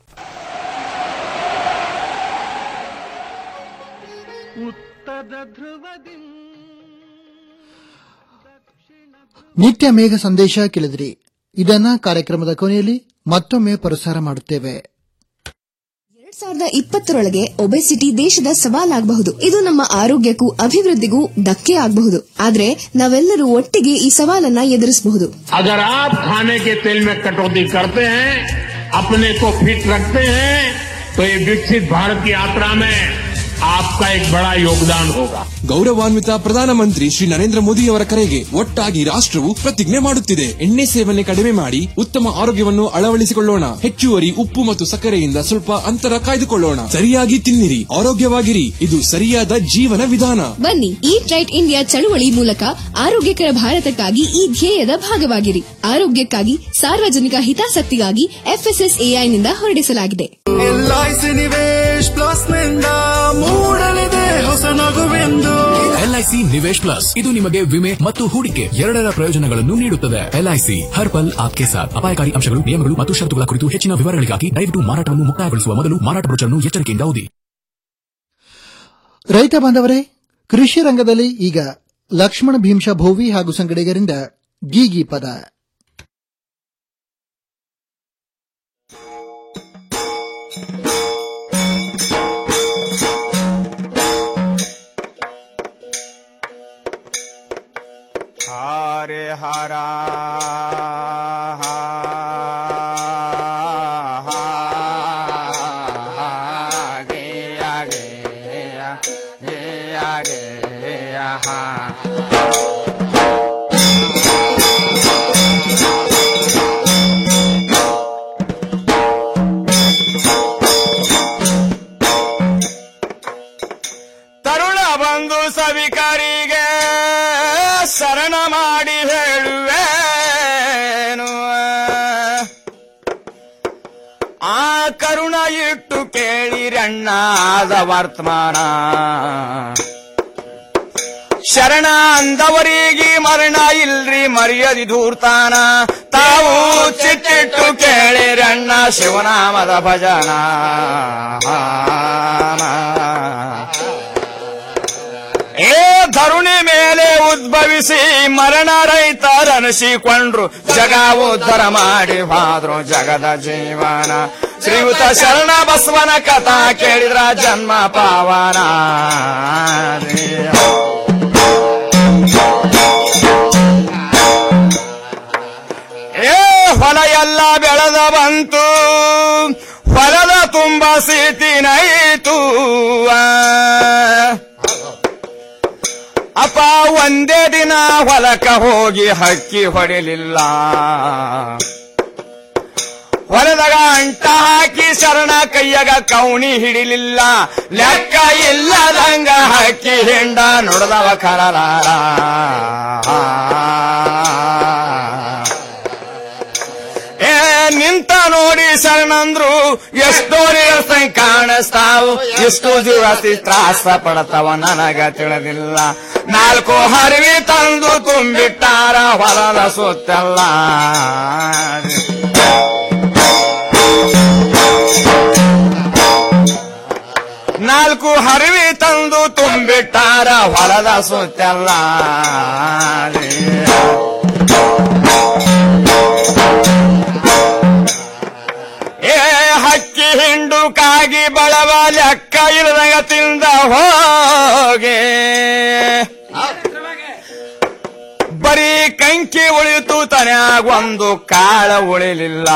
ನಿತ್ಯ ಮೇಘ ಸಂದೇಶ ಕೇಳಿದ್ರಿ ಇದನ್ನ ಕಾರ್ಯಕ್ರಮದ ಕೊನೆಯಲ್ಲಿ ಮತ್ತೊಮ್ಮೆ ಪ್ರಸಾರ ಮಾಡುತ್ತೇವೆ ಎರಡ್ ಸಾವಿರದ ಇಪ್ಪತ್ತರೊಳಗೆ ಒಬೆಸಿಟಿ ದೇಶದ ಸವಾಲಾಗಬಹುದು ಇದು ನಮ್ಮ ಆರೋಗ್ಯಕ್ಕೂ ಅಭಿವೃದ್ಧಿಗೂ ಧಕ್ಕೆ ಆಗಬಹುದು ಆದ್ರೆ ನಾವೆಲ್ಲರೂ ಒಟ್ಟಿಗೆ ಈ ಸವಾಲನ್ನ ಎದುರಿಸಬಹುದು अगर आप खाने के तेल में कटौती करते हैं अपने को फिट रखते हैं तो ये विकसित भारत की यात्रा में आपका एक बड़ा योगदान होगा ಗೌರವಾನ್ವಿತ ಪ್ರಧಾನಮಂತ್ರಿ ಶ್ರೀ ನರೇಂದ್ರ ಮೋದಿಯವರ ಕರೆಗೆ ಒಟ್ಟಾಗಿ ರಾಷ್ಟ್ರವು ಪ್ರತಿಜ್ಞೆ ಮಾಡುತ್ತಿದೆ ಎಣ್ಣೆ ಸೇವನೆ ಕಡಿಮೆ ಮಾಡಿ ಉತ್ತಮ ಆರೋಗ್ಯವನ್ನು ಅಳವಡಿಸಿಕೊಳ್ಳೋಣ ಹೆಚ್ಚುವರಿ ಉಪ್ಪು ಮತ್ತು ಸಕ್ಕರೆಯಿಂದ ಸ್ವಲ್ಪ ಅಂತರ ಕಾಯ್ದುಕೊಳ್ಳೋಣ ಸರಿಯಾಗಿ ತಿನ್ನಿರಿ ಆರೋಗ್ಯವಾಗಿರಿ ಇದು ಸರಿಯಾದ ಜೀವನ ವಿಧಾನ ಬನ್ನಿ ಈಟ್ ರೈಟ್ ಇಂಡಿಯಾ ಚಳುವಳಿ ಮೂಲಕ ಆರೋಗ್ಯಕರ ಭಾರತಕ್ಕಾಗಿ ಈ ಧ್ಯೇಯದ ಭಾಗವಾಗಿರಿ ಆರೋಗ್ಯಕ್ಕಾಗಿ ಸಾರ್ವಜನಿಕ ಹಿತಾಸಕ್ತಿಗಾಗಿ ಎಫ್ಎಸ್ಎಸ್ಎಐನಿಂದ ಹೊರಡಿಸಲಾಗಿದೆ ಎಲ್ಐಸಿ ನಿವೇಶ್ ಪ್ಲಸ್ ನಿಂದ ಮೂಡಲಿದೆ ಹೊಸ ನಗುವೆಂದು ಎಲ್ಐಸಿ ನಿವೇಶ್ ಪ್ಲಸ್ ಇದು ನಿಮಗೆ ವಿಮೆ ಮತ್ತು ಹೂಡಿಕೆ ಎರಡರ ಪ್ರಯೋಜನಗಳನ್ನು ನೀಡುತ್ತದೆ ಎಲ್ಐಸಿ ಹರ್ ಪಲ್ ಆಪ್ಕೆ ಸಾಥ್ ಅಪಾಯಕಾರಿ ಅಂಶಗಳು ನಿಯಮಗಳು ಮತ್ತು ಷರತ್ತುಗಳ ಕುರಿತು ಹೆಚ್ಚಿನ ವಿವರಗಳಿಗಾಗಿ ದಯವಿಟ್ಟು ಮಾರಾಟವನ್ನು ಮುಕ್ತಾಯಗೊಳಿಸುವ ಮೊದಲು ಮಾರಾಟ ಬ್ರೋಚರ್ನ್ನು ಎಚ್ಚರಿಕೆಯಿಂದ ಓದಿ ರೈತ ಬಾಂಧವರೇ ಕೃಷಿ ರಂಗದಲ್ಲಿ ಈಗ ಲಕ್ಷ್ಮಣ ಭೀಮಶಾ ಭೋವಿ ಹಾಗೂ ಸಂಗಡಿಗರಿಂದ ಗೀಗಿ ಪದ ಹರೆ ಹರ ತರುಣ ಬಂಧು ಸವಿಕರಿಗೆ ಶರಣ ಮಾಡಿ ಹೇಳುವೇನು ಆ ಕರುಣ ಇಟ್ಟು ಕೇಳಿರಣ್ಣಾದ ವರ್ತಮಾನ ಶರಣ ಅಂದವರಿಗೆ ಮರಣ ಇಲ್ರಿ ಮರ್ಯಾದಿ ಧೂರ್ತಾನ ತಾವು ಚಿಟ್ಟಿಟ್ಟು ಕೇಳಿರಣ್ಣ ಶಿವನಾಮದ ಭಜನ ಏ ಧರುಣಿ ಮೇಲೆ ಉದ್ಭವಿಸಿ ಮರಣ ರೈತರನಿಸಿಕೊಂಡ್ರು ಜಗ ಉದ್ಧರ ಮಾಡಿ ಹೋದ್ರು ಜಗದ ಜೀವನ ಶ್ರೀಯುತ ಶರಣ ಬಸವನ ಕಥಾ ಕೇಳಿದ್ರ ಜನ್ಮ ಪಾವನ ಏ ಹೊಲ ಎಲ್ಲ ಬೆಳೆದ ಬಂತು ಹೊಲದ ತುಂಬ ಸೀತಿನೈತು ಅಪ್ಪ ಒಂದೇ ದಿನ ಹೊಲಕ ಹೋಗಿ ಹಕ್ಕಿ ಹೊಡಿಲಿಲ್ಲ ಹೊಲದಾಗ ಅಂಟ ಹಾಕಿ ಶರಣ ಕೈಯಾಗ ಕೌಣಿ ಹಿಡಿಲಿಲ್ಲ ಲೆಕ್ಕ ಇಲ್ಲದಂಗ ಹಕ್ಕಿ ಹಿಂಡ ನುಡ್ದವ ಕರಲಾರ ಏ ನಿಂತ ನೋಡಿ ಶರಣಂದ್ರು ಎಷ್ಟೋ ದಿವಸ ಕಾಣಿಸ್ತಾವು ಎಷ್ಟು ದಿವಸ ತ್ರಾಸ ಪಡತಾವ ನನಗ ತಿಳಿದಿಲ್ಲ ನಾಲ್ಕು ಹರಿವಿ ತಂದು ತುಂಬಿಟ್ಟಾರ ಹೊಲದ ಸುತ್ತೆಲ್ಲ ನಾಲ್ಕು ಹರಿವಿ ತಂದು ತುಂಬಿಟ್ಟಾರ ಹೊಲದ ಸುತ್ತೆಲ್ಲ ಲೆಕ್ಕ ಇಲ್ಲದಂಗ ತಿಂದ ಹೋಗೆ ಬರೀ ಕಂಕಿ ಉಳಿಯಿತು ತನ್ಯಾಗ ಒಂದು ಕಾಳ ಉಳಿಲಿಲ್ಲ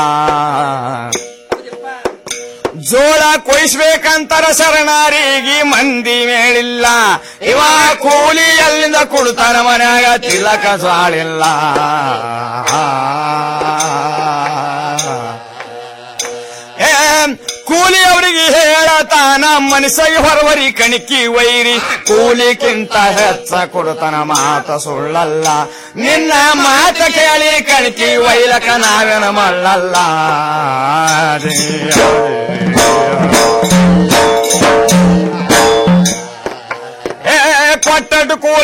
ಜೋಳ ಕೊಯ್ಸ್ಬೇಕಂತಾರ ಶರಣಾರಿಗೆ ಮಂದಿ ಮೇಳಿಲ್ಲ ಇವ ಕೂಲಿ ಎಲ್ಲಿಂದ ಕೊಡ್ತಾನ ಮನ್ಯಾಗ ತಿಲಕ ಸಾಳಿಲ್ಲ ಏ ಕೂಲಿ ಅವರಿಗೆ ಹೇಳತಾನ ಮನಸ್ಸಿಗೆ ಹೊರವರಿ ಕಣಿಕಿ ವೈರಿ ಕೂಲಿಕ್ಕಿಂತ ಹೆಚ್ಚ ಕೊಡ್ತಾನ ಮಾತ ಸುಳ್ಳಲ್ಲ ನಿನ್ನ ಮಾತ ಕೇಳಿ ಕಣಿಕಿ ವೈಲಕ ನಾವೇನ ಮಳ್ಳಲ್ಲ ಏ ಕೊಟ್ಟದ್ದು ಕೂಲಿ